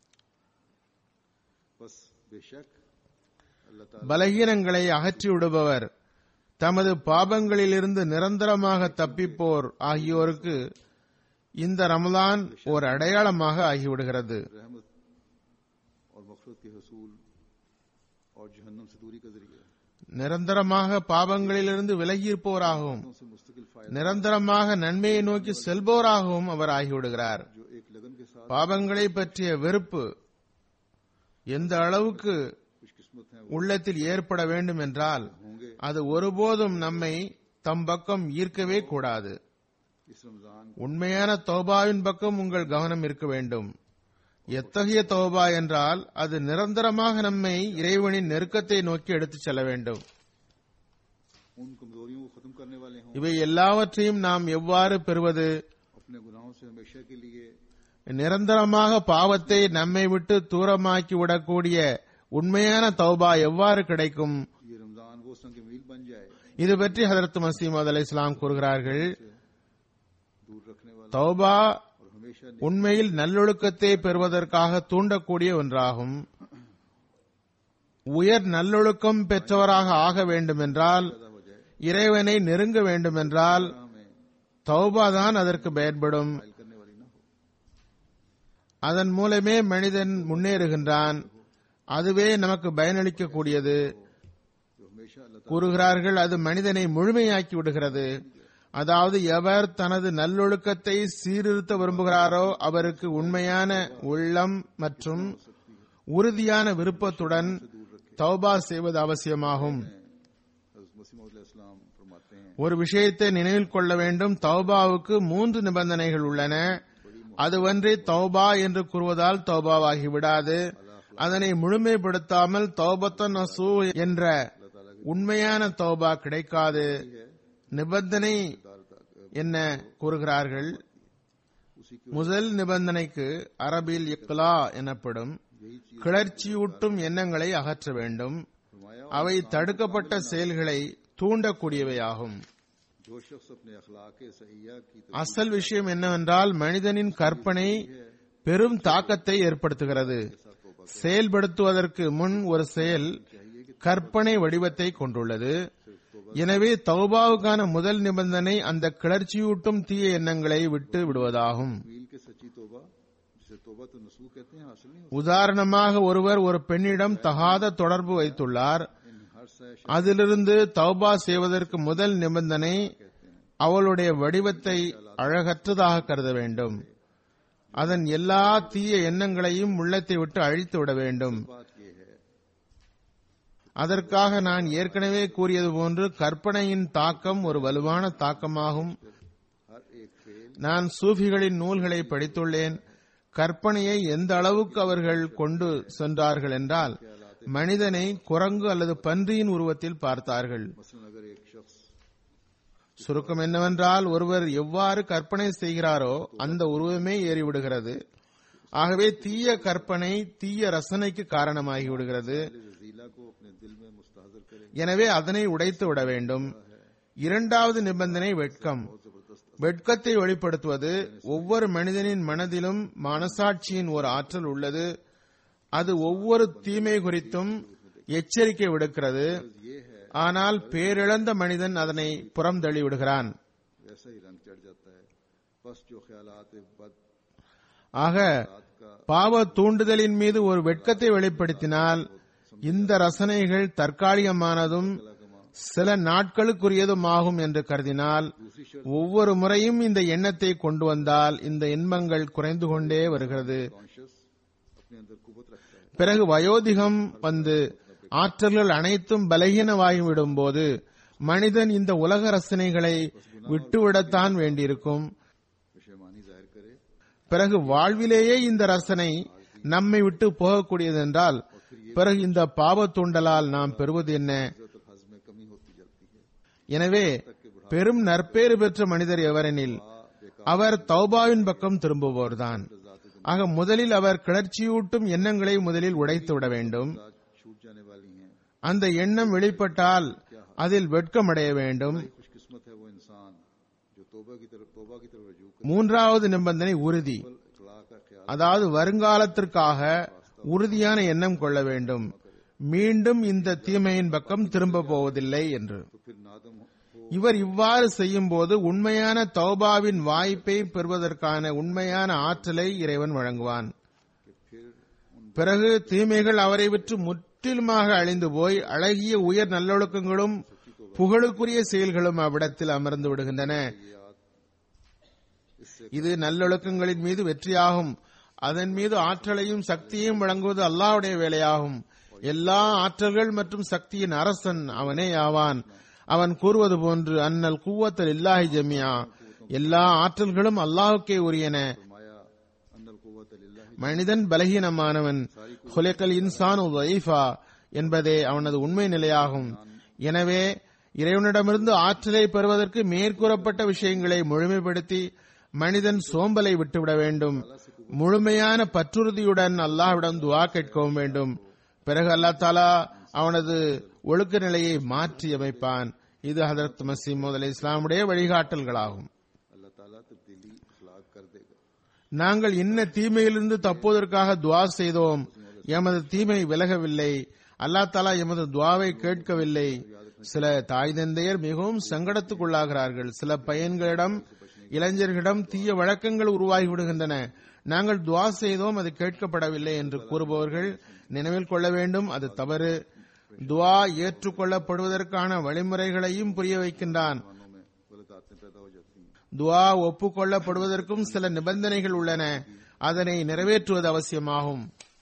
बस बेशक अल्लाह ताला பலகீனங்களை அகற்றி விடுபவர் தமது பாபங்களிலிருந்து நிரந்தரமாக தப்பிப்போர் ஆகியோருக்கு இந்த ரமலான் ஓர் அடையாளமாக ஆகிவிடுகிறது रहमत और मकसद के हसूल और जहन्नम से दूरी का जरिया है நிரந்தரமாக பாவங்களிலிருந்து விலகியிருப்போராகவும் से मुस्तकिल फायदा நிரந்தரமாக நன்மையை நோக்கி செல்போராகவும் அவர் ஆகிவிடுகிறார் जो एक लगन के साथ பாவங்களை பற்றிய வெறுப்பு எந்த அளவுக்கு खुशकिस्मत हैं உள்ளத்தில் ஏற்பட வேண்டும் என்றால் होंगे அது ஒருபோதும் நம்மை தம் பக்கம் ஈர்க்கவே கூடாது इस रमजान உண்மையான தௌபாவின் பக்கம் உங்கள் கவனம் இருக்க வேண்டும் எத்தகைய தௌபா என்றால் அது நிரந்தரமாக நம்மை இறைவனின் நெருக்கத்தை நோக்கி எடுத்துச் செல்ல வேண்டும் उन कमजोरियों को खत्म करने वाले हों இவை எல்லாவற்றையும் நாம் எவ்வாறு பெறுவது अपने गुनाहों से हमेशा के लिए நிரந்தரமாக பாவத்தை நம்மை விட்டு தூரமாக்கி விடக்கூடிய உண்மையான தௌபா எவ்வாறு கிடைக்கும் ये रमजान वो संग मील बन जाए இது பற்றி ஹதரத் மசீமது அலை இஸ்லாம் கூறுகிறார்கள் दूर रखने वाला தௌபா और हमेशा உண்மையில் நல்லொழுக்கத்தை பெறுவதற்காக தூண்டக்கூடிய ஒன்றாகும் உயர் நல்லொழுக்கம் பெற்றவராக ஆக வேண்டுமென்றால் पैदा हो जाए இறைவனை நெருங்க வேண்டுமென்றால் हमें தௌபா தான் அதற்கு பயன்படும் फाइल करने वाली ना हो அதன் மூலமே மனிதன் முன்னேறுகின்றான் அதுவே நமக்கு பயனளிக்கக்கூடியது जो हमेशा अल्लाह கூறுகிறார்கள் அது மனிதனை முழுமையாக்கி விடுகிறது அதாவது எவர் தனது நல்லொழுக்கத்தை சீர்திருத்த விரும்புகிறாரோ அவருக்கு உண்மையான உள்ளம் மற்றும் உறுதியான விருப்பத்துடன் தௌபா செய்வது அவசியமாகும் हज़रत मसीह इस्लाम फरमाते हैं ஒரு விஷயத்தை நினைவில் கொள்ள வேண்டும் தௌபாவுக்கு மூன்று நிபந்தனைகள் உள்ளன அதுவன்றி தௌபா என்று கூறுவதால் தௌபாவாகி விடாது அதனை முழுமைப்படுத்தாமல் தௌபத்தன் நசூ என்ற உண்மையான தௌபா கிடைக்காது நிபந்தனை என்ன கூறுகிறார்கள் उसी की முதல் நிபந்தனைக்கு அரபில் இக்லா எனப்படும் यही चीज கிளர்ச்சியூட்டும் எண்ணங்களை அகற்ற வேண்டும் फरमाया அவை தடுக்கப்பட்ட செயல்களை தூண்டக்கூடியவையாகும் जो शख्स अपने अखलाक सहिया की அசல் விஷயம் என்னவென்றால் மனிதனின் கற்பனை பெரும் தாக்கத்தை ஏற்படுத்துகிறது செயல்படுத்துவதற்கு முன் ஒரு செயல் கற்பனை வடிவத்தை கொண்டுள்ளது எனவே தௌபாவுக்கான முதல் நிபந்தனை அந்த கிளர்ச்சியூட்டும் தீய எண்ணங்களை விட்டு விடுவதாகும் मील के सच्ची तोबा जिसे तोबा तो नसू कहते हैं हासिल नहीं உதாரணமாக ஒருவர் ஒரு பெண்ணிடம் தகாத தொடர்பு வைத்துள்ளார் होती इन हर सह அதிலிருந்து தௌபா செய்வதற்கு முதல் நிபந்தனை அவளுடைய வடிவத்தை அழகற்றதாக கருத வேண்டும் அதன் எல்லா தீய எண்ணங்களையும் உள்ளத்தை விட்டு அழித்து விட வேண்டும் बात ये है அதற்காக நான் ஏற்கனவே கூறியது போன்று கற்பனையின் தாக்கம் ஒரு வலுவான தாக்கமாகும் हर एक फेल நான் சூஃபிகளின் நூல்களை படித்துள்ளேன் கற்பனையை எந்த அளவுக்கு அவர்கள் கொண்டு சென்றார்கள் என்றால் மனிதனை குரங்கு அல்லது பன்றியின் உருவத்தில் பார்த்தார்கள் मसलन अगर एक शख्स சுருக்கம் என்னவென்றால் ஒருவர் எவ்வாறு கற்பனை செய்கிறாரோ அந்த உருவமே ஏறிவிடுகிறது ஆகவே தீய கற்பனை தீய ரசனைக்கு காரணமாகி விடுகிறது रजीला को अपने दिल में मुस्तहजर करे எனவே அதனை உடைத்து விட வேண்டும் இரண்டாவது நிபந்தனை வெட்கம் வெட்கத்தை வெளிப்படுத்துவது ஒவ்வொரு மனிதனின் மனதிலும் மனசாட்சியின் ஒரு ஆற்றல் உள்ளது அது ஒவ்வொரு தீமை குறித்தும் எச்சரிக்கை விடுக்கிறது ये है ஆனால் பேரிழந்த மனிதன் அதனை புறந்தள்ளி விடுகிறான் वैसा ही रंग चढ़ जाता है बस जो ख्यालात बद ஆக रात का பாவ தூண்டுதலின் மீது ஒரு வெட்கத்தை வெளிப்படுத்தினால் இந்த ரசனைகள் தற்காலிகமானதும் சில நாட்களுக்குரியதும் ஆகும் என்று கருதினால் दूसरी शर्त ஒவ்வொரு முறையும் இந்த எண்ணத்தை கொண்டு வந்தால் இந்த இன்பங்கள் குறைந்து கொண்டே வருகிறது कॉन्शियस अपने अंदर कुवत रखता है பிறகு வயோதிகம் வந்து ஆற்றல்கள் அனைத்தும் பலகீனமாகிவிடும் போது மனிதன் இந்த உலக ரசனைகளை விட்டுவிடத்தான் வேண்டியிருக்கும் पेशेमानी जाहिर करे பிறகு வாழ்விலேயே இந்த ரசனை நம்மை விட்டு போகக்கூடியது என்றால் பிறகு இந்த பாவ தூண்டலால் நாம் பெறுவது என்ன तो हज में कमी होती जाती है எனவே பெரும் நற்பேறு பெற்ற மனிதர் எவரெனில் அவர் தௌபாவின் பக்கம் திரும்புவோர்தான் ஆக முதலில் அவர் கிளர்ச்சியூட்டும் எண்ணங்களை முதலில் உடைத்து விட வேண்டும் आज छूट जाने वाली हैं அந்த எண்ணம் வெளிப்பட்டால் அதில் வெட்கமடைய வேண்டும் खुशकिस्मत है वो इंसान जो तोबा की तरफ तोबा की तरफ रजू कर மூன்றாவது நிபந்தனை உறுதி अखलाक का ख्याल அதாவது வருங்காலத்திற்காக உறுதியான எண்ணம் கொள்ள வேண்டும் மீண்டும் இந்த தீமையின் பக்கம் திரும்ப போவதில்லை என்று तो फिर नादम हो இவர் இவ்வாறு செய்யும் போது உண்மையான தௌபாவின் வாய்ப்பை பெறுவதற்கான உண்மையான ஆற்றலை இறைவன் வழங்குவான் कि फिर उन பிறகு தீமைகள் அவரை விற்று முற்றிலுமாக அழிந்து போய் அழகிய உயர் நல்லொழுக்கங்களும் புகழுக்குரிய செயல்களும் அவ்விடத்தில் அமர்ந்து விடுகின்றன இது நல்லொழுக்கங்களின் மீது வெற்றியாகும் அதன் மீது ஆற்றலையும் சக்தியையும் வழங்குவது அல்லாஹ்வுடைய வேலையாகும் எல்லா ஆற்றல்கள் மற்றும் சக்தியின் அரசன் அவனே ஆவான் அவன் கூறுவது போன்று அன்னல் கூவத்தல் இல்லாஹி ஜமியா எல்லா ஆற்றல்களும் அல்லாஹுக்கே உரியன फरमाया अन्नल कुव्वत लिल्लाह மனிதன் பலகீனமானவன் ஹுலேக்கல் இன்சான் வைஃபா என்பதே அவனது உண்மை நிலையாகும் எனவே இறைவனிடமிருந்து ஆற்றலை பெறுவதற்கு மேற்கூறப்பட்ட விஷயங்களை முழுமைப்படுத்தி மனிதன் சோம்பலை விட்டுவிட வேண்டும் முழுமையான பற்றுறுதியுடன் அல்லாஹ்விடம் துவா கேட்கவும் வேண்டும் பிறகு அல்லாஹ் தாலா அவனது ஒழுக்க நிலையை மாற்றி அமைப்பான் இது ஹதரத் மசீமது அலி இஸ்லாமுடைய வழிகாட்டல்களாகும் अल्लाह ताला तब्दीली अखलाक कर देगा நாங்கள் இன்ன தீமையிலிருந்து தப்புவதற்காக துவா செய்தோம் எமது தீமை விலகவில்லை அல்லாஹ் தாலா எமது துவாவை கேட்கவில்லை சில தாய் தந்தையர் மிகவும் சங்கடத்துக்குள்ளாகிறார்கள் சில பையன்களிடம் இளைஞர்களிடம் தீய வழக்கங்கள் உருவாகி விடுகின்றன நாங்கள் துவா செய்தோம் அது கேட்கப்படவில்லை என்று கூறுபவர்கள் நினைவில் கொள்ள வேண்டும் அது தவறு துவா ஏற்றுக்கொள்ளப்படுவதற்கான வழிமுறைகளையும் புரிய வைக்கின்றான் मानों में गलत आदतें पैदा हो जाती हैं துவா ஒப்புக்கொள்ளப்படுவதற்கும் சில நிபந்தனைகள் உள்ளன அதனை நிறைவேற்றுவது அவசியமாகும்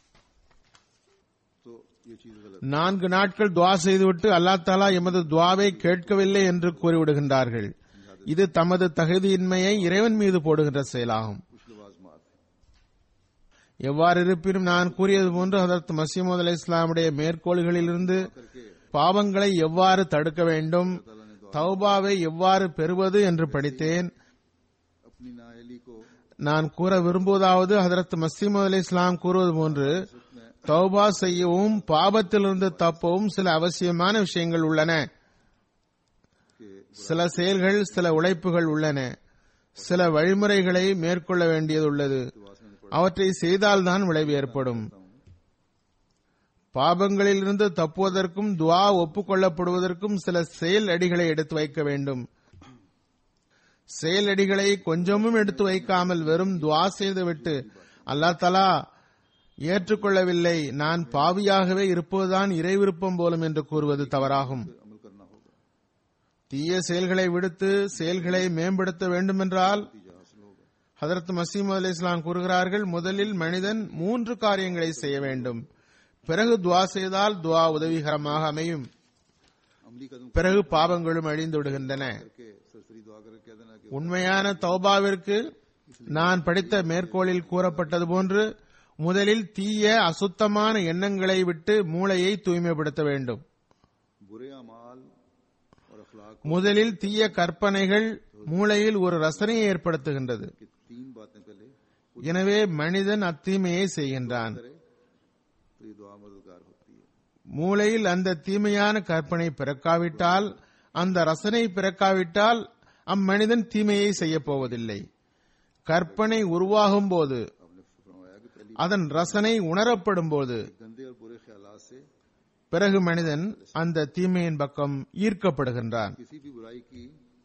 तो ये चीज गलत நான்கு நாட்கள் துவா செய்துவிட்டு அல்லாஹ் தாலா எமது துவாவை கேட்கவில்லை என்று கூறிவிடுகின்றார்கள் இது தமது தகுதியின்மையை இறைவன் மீது போடுகின்ற செயலாகும் कुछ लवाजमात हैं எவ்வாறு இருப்பினும் நான் கூறியது போன்று ஹதரத் மசீமது அலி இஸ்லாமுடைய மேற்கோள்களிலிருந்து பாவங்களை எவ்வாறு தடுக்க வேண்டும் தௌபாவை எவ்வாறு பெறுவது என்று படித்தேன் अपनी नाअहली को நான் கூற விரும்புவதாவது ஹதரத் மசீமது அலி இஸ்லாம் கூறுவது போன்று தௌபா செய்யவும் பாபத்திலிருந்து தப்பவும் சில அவசியமான விஷயங்கள் உள்ளன के சில செயல்கள் சில உழைப்புகள் உள்ளன சில வழிமுறைகளை மேற்கொள்ள வேண்டியதுள்ளது அவற்றை செய்தால்தான் விளைவு ஏற்படும் பாபங்களிலிருந்து தப்புவதற்கும் துவா ஒப்புக்கொள்ளப்படுவதற்கும் சில செயல் அடிகளை எடுத்து வைக்க வேண்டும் செயல் அடிகளை கொஞ்சமும் எடுத்து வைக்காமல் வெறும் துவா செய்துவிட்டு அல்லாஹ் தலா ஏற்றுக்கொள்ளவில்லை நான் பாவியாகவே இருப்பதுதான் இறை விருப்பம் போலும் என்று கூறுவது தவறாகும் अमल करना होगा தீய செயல்களை விடுத்து செயல்களை மேம்படுத்த வேண்டுமென்றால் नतीजा हासिल होगा ஹதரத் மசீம் அலி இஸ்லாம் கூறுகிறார்கள் முதலில் மனிதன் மூன்று காரியங்களை செய்ய வேண்டும் பிறகு துவா செய்தால் துவா உதவிகரமாக அமையும் अमली कदम பிறகு பாவங்களும் அழிந்து விடுகின்றன करके सरसरी दुआ करके कह देना कि உண்மையான தௌபாவிற்கு நான் படித்த மேற்கோளில் கூறப்பட்டது போன்று முதலில் தீய அசுத்தமான எண்ணங்களை விட்டு மூளையை தூய்மைப்படுத்த வேண்டும் बुरे अमाल और अखलाक முதலில் தீய கற்பனைகள் மூளையில் ஒரு ரசனையை ஏற்படுத்துகின்றது की तीन बातें पहले எனவே மனிதன் அத்தீமையை செய்கின்றான் करे तो ये दुआ मददगार होती है மூளையில் அந்த தீமையான கற்பனை பிறக்காவிட்டால் அந்த ரசனை பிறக்காவிட்டால் அம்மனிதன் தீமையை செய்யப் போவதில்லை கற்பனை உருவாகும் போது आपने फरमाया कि पहली அதன் ரசனை உணரப்படும் போது गंदे और बुरे ख्यालात से பிறகு மனிதன் அந்த தீமையின் பக்கம் ஈர்க்கப்படுகின்றான் किसी भी बुराई की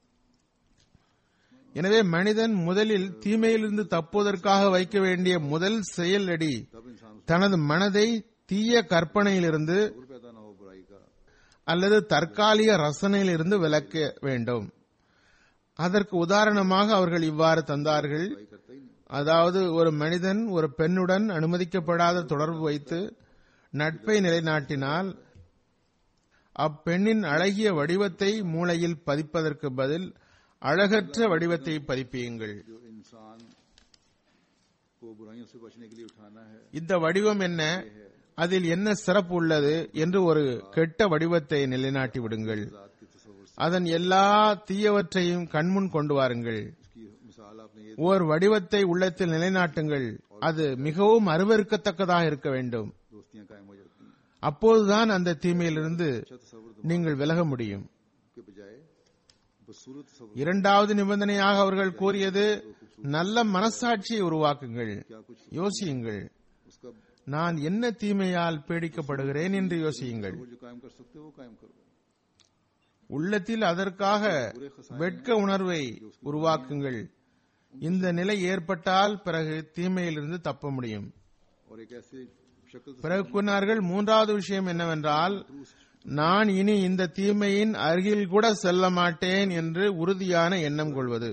எனவே மனிதன் முதலில் தீமையிலிருந்து தப்புவதற்காக வைக்க வேண்டிய முதல் செயல் அடி तब इंसान தனது மனதை தீய கற்பனையிலிருந்து दूर पैदा ना हो बुराई का அல்லது தற்காலிக ரசனையிலிருந்து விலக்க வேண்டும் அதற்கு உதாரணமாக அவர்கள் இவ்வாறு தந்தார்கள் बुराई करता ही नहीं அதாவது ஒரு மனிதன் ஒரு பெண்ணுடன் அனுமதிக்கப்படாத தொடர்பு வைத்து நட்பை நிலைநாட்டினால் அப்பெண்ணின் அழகிய வடிவத்தை மூளையில் பதிப்பதற்கு பதில் அழகற்ற வடிவத்தை பதிப்பியுங்கள் जो इंसान को बुराइयों से बचने के लिए उठाना है இந்த வடிவம் என்ன அதில் என்ன சிறப்பு உள்ளது என்று ஒரு கெட்ட வடிவத்தை நிலைநாட்டி விடுங்கள் जात के तस्वुर से அதன் எல்லா தீயவற்றையும் கண்முன் கொண்டு வாருங்கள் इसकी मिसाल आपने ये ஓர் வடிவத்தை உள்ளத்தில் நிலைநாட்டுங்கள் அது மிகவும் அருவருக்கத்தக்கதாக இருக்க வேண்டும் दोस्तियां कायम हो जाती हैं அப்போதுதான் அந்த தீமையிலிருந்து अच्छा तस्वुर நீங்கள் விலக முடியும் के बजाय बदसूरत तस्वुर இரண்டாவது நிபந்தனையாக அவர்கள் கூறியது நல்ல மனசாட்சியை உருவாக்குங்கள் क्या कुछ யோசியுங்கள் उसका நான் என்ன தீமையால் பீடிக்கப்படுகிறேன் என்று யோசியுங்கள் वो जो कायम कर सकते हो वो कायम करो உள்ளத்தில் அதற்காக வெட்க உணர்வை உருவாக்குங்கள் இந்த நிலை ஏற்பட்டால் பிறகு தீமையிலிருந்து தப்ப முடியும் और एक ऐसी शक्ल பிறகு கூறினார்கள் மூன்றாவது விஷயம் என்னவென்றால் நான் இனி இந்த தீமையின் அருகில் கூட செல்ல மாட்டேன் என்று உறுதியான எண்ணம் கொள்வது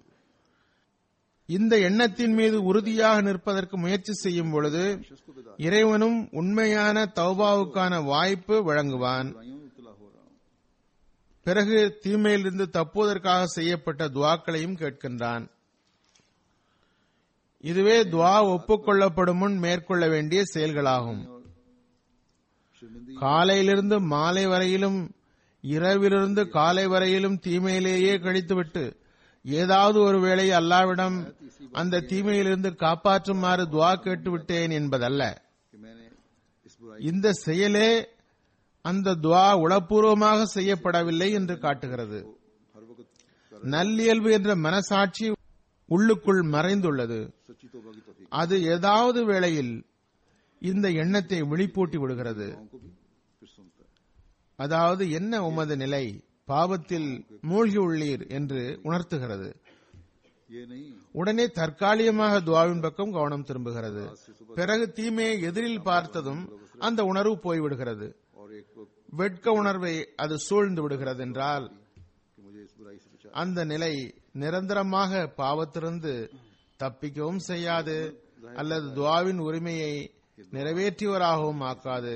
இந்த எண்ணத்தின் மீது உறுதியாக நிற்பதற்கு முயற்சி செய்யும் பொழுது இறைவனும் உண்மையான தௌபாவுக்கான வாய்ப்பு வழங்குவான் बुराइयों में मुबतला हो रहा हूँ பிறகு தீமையிலிருந்து தப்புவதற்காக செய்யப்பட்ட துவாக்களையும் கேட்கின்றான் இதுவே துவா ஒப்புக்கொள்ளப்படும் முன் மேற்கொள்ள வேண்டிய செயல்களாகும் शर्मिंदगी காலையிலிருந்து மாலை வரையிலும் இரவிலிருந்து காலை வரையிலும் தீமையிலேயே கழித்துவிட்டு ஏதாவது ஒரு வேளை அல்லாவிடம் அந்த தீமையிலிருந்து காப்பாற்றுமாறு துவா கேட்டுவிட்டேன் என்பதல்ல कि मैंने इस बुराई இந்த செயலே அந்த துவா உளப்பூர்வமாக செய்யப்படவில்லை என்று காட்டுகிறது हर वक्त कर நல்லியல்பு என்ற மனசாட்சி உள்ளுக்குள் மறைந்துள்ளது सच्ची तौबा की तौफीक அது ஏதாவது வேளையில் இந்த எண்ணத்தை விழிப்பூட்டி விடுகிறது को भी फिर सुनता है அதாவது என்ன உமது நிலை பாவத்தில் மூழ்கி உள்ளீர் என்று உணர்த்துகிறது ये नहीं உடனே தற்காலிகமாக துவாவின் பக்கம் கவனம் திரும்புகிறது பிறகு தீமையை எதிரில் பார்த்ததும் அந்த உணர்வு போய்விடுகிறது और एक वक्त வெட்க உணர்வை அது சூழ்ந்து விடுகிறது என்றால் कि मुझे इस बुराई से बचा அந்த நிலை நிரந்தரமாக பாவத்திலிருந்து தப்பிக்கவும் செய்யாது அல்லது துவாவின் உரிமையை நிறைவேற்றியவராகவும் ஆக்காது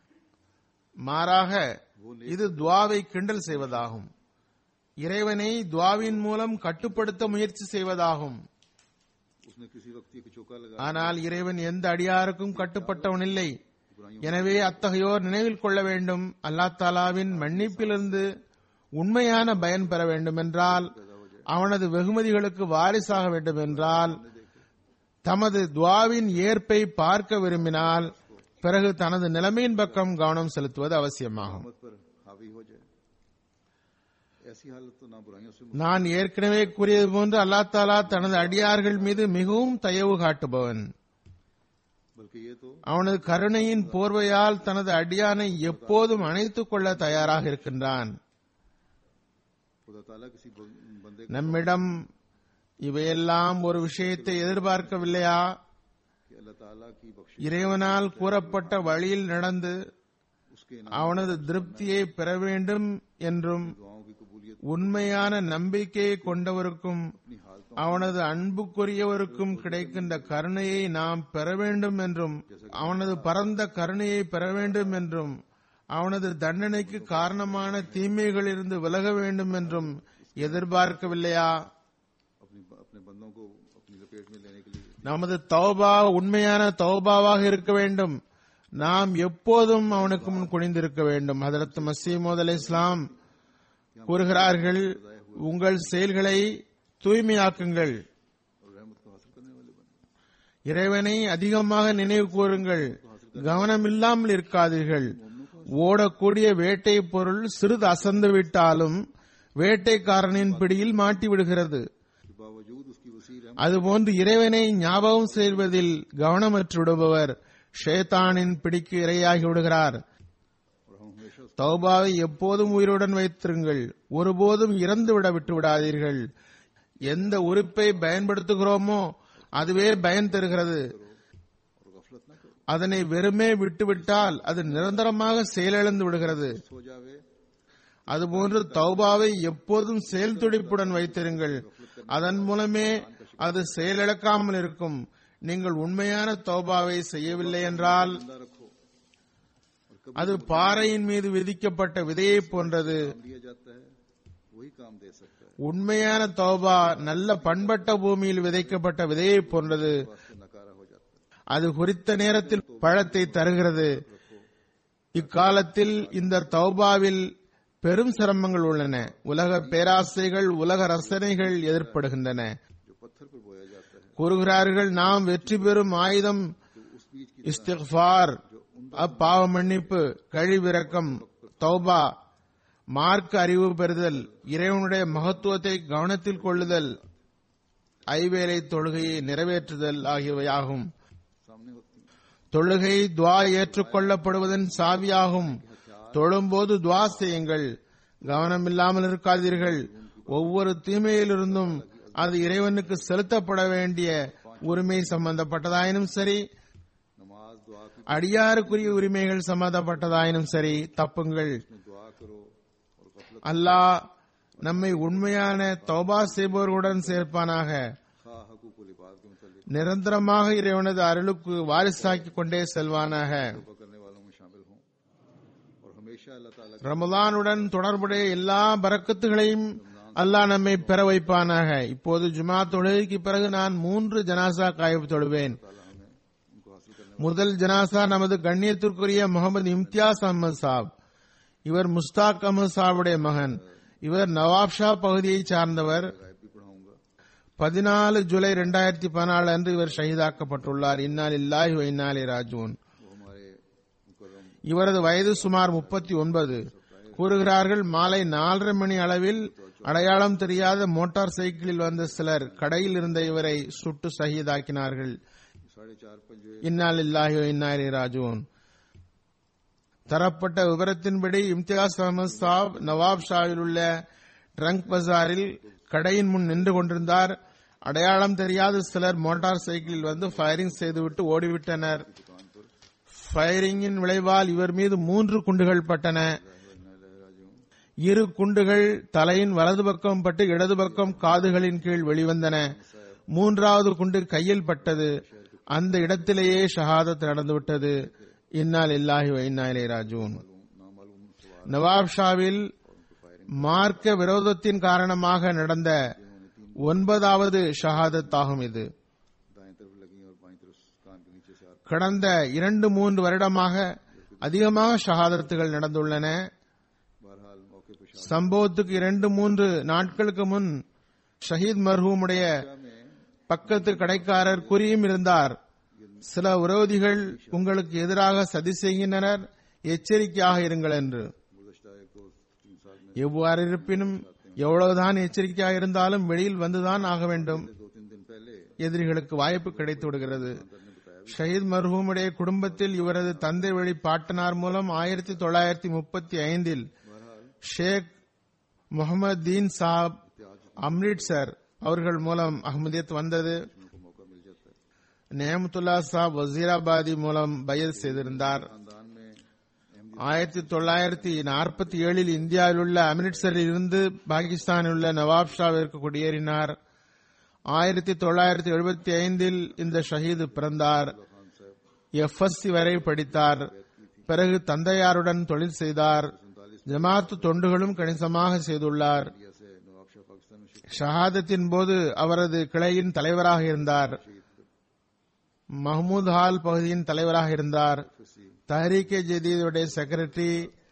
மாறாக இது துவாவை கிண்டல் செய்வதாகும் இறைவனை துவாவின் மூலம் கட்டுப்படுத்த முயற்சி செய்வதாகும் उसने किसी व्यक्ति को चौका लगा ஆனால் இறைவன் எந்த அடியாருக்கும் கட்டுப்பட்டவன் இல்லை எனவே அத்தகையோர் நினைவில் கொள்ள வேண்டும் அல்லா தாலாவின் மன்னிப்பிலிருந்து உண்மையான பயன் பெற வேண்டும் என்றால் அவனது வெகுமதிகளுக்கு வாரிசாக வேண்டும் என்றால் தமது துவாவின் ஏற்பை பார்க்க விரும்பினால் பிறகு தனது நிலைமையின் பக்கம் கவனம் செலுத்துவது அவசியமாகும் मत पर हावी हो जाए ऐसी हालत तो ना बुराइयों से நான் ஏற்கனவே கூறியது போன்று அல்லா தாலா தனது அடியார்கள் மீது மிகவும் தயவு காட்டுபவன் बल्कि ये तो அவனது கருணையின் போர்வையால் தனது அடியானை எப்போதும் அணைத்துக் கொள்ள தயாராக இருக்கின்றான் खुदा ताला किसी बं- बंदे को நம்மிடம் இவையெல்லாம் ஒரு விஷயத்தை எதிர்பார்க்கவில்லையா कि अल्लाह ताला की बख्शिश இறைவனால் கூறப்பட்ட வழியில் நடந்து उसके इन அவனது திருப்தியை பெற வேண்டும் என்றும் दुआओं की कबूलियत உண்மையான நம்பிக்கையை கொண்டவருக்கும் अपनी हालतों அவனது அன்புக்குரியவருக்கும் கிடைக்கின்ற கருணையை நாம் பெற வேண்டும் என்றும் அவனது பரந்த கருணையை பெற வேண்டும் என்றும் அவனது தண்டனைக்கு காரணமான தீமைகளிலிருந்து விலக வேண்டும் என்றும் எதிர்பார்க்கவில்லையா अपनी अपने बंदों को अपनी लपेट में लेने के लिए நமது தௌபா உண்மையான தௌபாவாக இருக்க வேண்டும் நாம் எப்போதும் அவனுக்கு முன் குனிந்திருக்க வேண்டும் ஹதரத் மசீமோத் அலை இஸ்லாம் கூறுகிறார்கள் உங்கள் செயல்களை தூய்மையாக்குங்கள் और रहमत को हासिल करने वाले बने இறைவனை அதிகமாக நினைவு கூறுங்கள் கவனமில்லாமல் இருக்காதீர்கள் ஓடக்கூடிய வேட்டை பொருள் சிறிது அசந்து விட்டாலும் வேட்டைக்காரனின் பிடியில் மாட்டி விடுகிறது कि बावजूद उसकी वसी रहमत அதுபோன்று இறைவனை ஞாபகம் செய்வதில் கவனமற்று விடுபவர் ஷேத்தானின் பிடிக்கு இரையாகி விடுகிறார் और हम हमेशा தௌபாவை எப்போதும் உயிருடன் வைத்திருங்கள் ஒருபோதும் இறந்து விட விட்டு விடாதீர்கள் எந்த உறுப்பை பயன்படுத்துகிறோமோ அதுவே பயன் தருகிறது और गफलत न करो அதனை வெறுமே விட்டுவிட்டால் அது நிரந்தரமாக செயலிழந்து விடுகிறது सो जावे அதுபோன்று தௌபாவை எப்போதும் செயல் துடிப்புடன் வைத்திருங்கள் அதன் மூலமே அது செயலிழக்காமல் இருக்கும் நீங்கள் உண்மையான தௌபாவை செய்யவில்லை என்றால் जिंदा रखो और कब அது பாறையின் மீது விதிக்கப்பட்ட விதையை போன்றது लिया जाता है वही काम दे सकता है உண்மையான தௌபா நல்ல பண்பட்ட பூமியில் விதைக்கப்பட்ட விதையை போன்றது वास्ते नकारा हो जाता है அது குறித்த நேரத்தில் பழத்தை தருகிறது இக்காலத்தில் இந்த தௌபாவில் பெரும் சிரமங்கள் உள்ளன உலக பேராசைகள் உலக ரசனைகள் எதிர்ப்படுகின்றன जो पत्थर पर बोया जाता है கூறுகிறார்கள் நாம் வெற்றி பெறும் ஆயுதம் उस बीज की இஸ்திஃபார் அப்பாவ மன்னிப்பு கழிவிறக்கம் தௌபா மார்க்க அறிவு பெறுதல் இறைவனுடைய மகத்துவத்தை கவனத்தில் கொள்ளுதல் ஐவேளை தொழுகையை நிறைவேற்றுதல் ஆகியவையாகும் सामने होती है தொழுகை துவா ஏற்றுக்கொள்ளப்படுவதன் சாவியாகும் தொழும்போது துவா செய்யுங்கள் கவனமில்லாமல் இருக்காதீர்கள் ஒவ்வொரு தீமையிலிருந்தும் அது இறைவனுக்கு செலுத்தப்பட வேண்டிய உரிமை சம்பந்தப்பட்டதாயினும் சரி नमाज दुआ की அடியாருக்குரிய உரிமைகள் சம்பந்தப்பட்டதாயினும் சரி தப்புங்கள் दुआ करो और गफलत அல்லாஹ் நம்மை உண்மையான தௌபா செய்பவர்களுடன் சேர்ப்பானாக खा हकूक इबाद के मुतालिक நிரந்தரமாக இறைவனது அருளுக்கு வாரிசாக்கிக் கொண்டே செல்வானாக तौबा करने वालों में शामिल हों और हमेशा अल्लाह ताला के ரமலானுடன் தொடர்புடைய எல்லா பரக்கத்துகளையும் அல்லாஹ் நம்மை பெற வைப்பானாக இப்போது ஜுமா தொழுகைக்கு பிறகு நான் மூன்று ஜனாசா காய்வு தொழுவேன் முதல் ஜனாசா நமது கண்ணியத்திற்குரிய முகமது இம்தியாஸ் அஹமது சாப் இவர் முஸ்தாக் அஹமது சாவுடைய மகன் இவர் நவாப் ஷா பகுதியை சார்ந்தவர் பதினாலு ஜூலை இரண்டாயிரத்தி பதினாலு அன்று இவர் ஷஹீதாக்கப்பட்டுள்ளார் இன்னால் இல்லாஹி இன்னாலி ராஜூன் இவரது வயது சுமார் முப்பத்தி ஒன்பது கூறுகிறார்கள் மாலை நாலரை மணி அளவில் அடையாளம் தெரியாத மோட்டார் சைக்கிளில் வந்த சிலர் கடையில் இருந்த இவரை சுட்டு ஷஹீதாக்கினார்கள் இன்னால் இல்லாஹி இன்னாலி ராஜூன் தரப்பட்ட விவரத்தின்படி இம்தியாஸ் அகமது சாப் நவாப் ஷாவில் உள்ள ட்ரங்க் பஜாரில் கடையின் முன் நின்று கொண்டிருந்தார் அடையாளம் தெரியாத சிலர் மோட்டார் சைக்கிளில் வந்து ஃபயரிங் செய்துவிட்டு ஓடிவிட்டனர் ஃபயரிங்கின் விளைவால் இவர் மீது மூன்று குண்டுகள் பட்டன இரு குண்டுகள் தலையின் வலது பக்கம் பட்டு இடது பக்கம் காதுகளின் கீழ் வெளிவந்தன மூன்றாவது குண்டு கையில் பட்டது அந்த இடத்திலேயே ஷஹாதத் நடந்துவிட்டது இன்னால் இல்லாஹி இன்னாலே ராஜூன் நவாப் ஷாவில் மார்க்க விரோதத்தின் காரணமாக நடந்த ஒன்பதாவது ஷஹாதத் ஆகும் இது கடந்த இரண்டு மூன்று வருடமாக அதிகமாக ஷஹாதத்துகள் நடந்துள்ளன சம்பவத்துக்கு இரண்டு மூன்று நாட்களுக்கு முன் ஷஹீத் மர்ஹூமுடைய பக்கத்து கடைக்காரர் கூறியும் இருந்தார் சில விரோதிகள் உங்களுக்கு எதிராக சதி செய்கின்றனர் எச்சரிக்கையாக இருங்கள் என்று எவ்வாறு இருப்பினும் எவ்வளவுதான் எச்சரிக்கையாக இருந்தாலும் வெளியில் வந்துதான் ஆக வேண்டும் எதிரிகளுக்கு வாய்ப்பு கிடைத்து விடுகிறது ஷஹீத் மர்ஹூமுடைய குடும்பத்தில் இவரது தந்தை வழி பாட்டனார் மூலம் ஆயிரத்தி தொள்ளாயிரத்தி முப்பத்தி ஐந்தில் ஷேக் முகமது தீன் சாப் அம்ரிட்சர் அவர்கள் மூலம் அஹ்மதியத் வந்தது நேமத்துல்லா சாப் வசீராபாதி மூலம் பயல் செய்திருந்தார் ஆயிரத்தி தொள்ளாயிரத்தி நாற்பத்தி ஏழில் இந்தியாவில் உள்ள அமிர்த்சரில் இருந்து பாகிஸ்தானில் உள்ள நவாப் ஷாவிற்கு குடியேறினார் ஆயிரத்தி தொள்ளாயிரத்தி எழுபத்தி ஐந்தில் இந்த ஷஹீது பிறந்தார் எஃப்எஸ்சி வரை படித்தார் பிறகு தந்தையாருடன் தொழில் செய்தார் ஜமாத்து தொண்டுகளும் கணிசமாக செய்துள்ளார் ஷஹாதத்தின் போது அவரது கிளையின் தலைவராக இருந்தார் மஹமூத் ஹால் பகுதியின் தலைவராக இருந்தார் தஹரீகே ஜதீதுடைய செக்ரட்டரி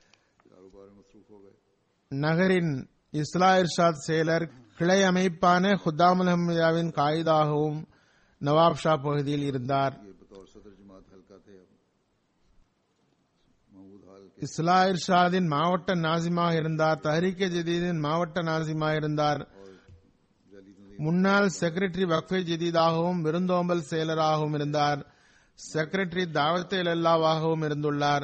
நகரின் இஸ்லா இர்ஷாத் செயலர் கிளை அமைப்பான ஹுத்தாமுல் அஹமதியாவின் காயிதாகவும் நவாப் ஷா பகுதியில் இருந்தார் இஸ்லா இர்ஷாதின் மாவட்ட நாசிமாக இருந்தார் தஹரீகே ஜதீதின் மாவட்ட நாசிமாக இருந்தார் முன்னாள் செக்ரட்டரி வக்ஃபே ஜதீதாகவும் விருந்தோம்பல் செயலராகவும் இருந்தார் செக்ரட்டரி தாவத்தே லல்லாவாகவும் இருந்துள்ளார்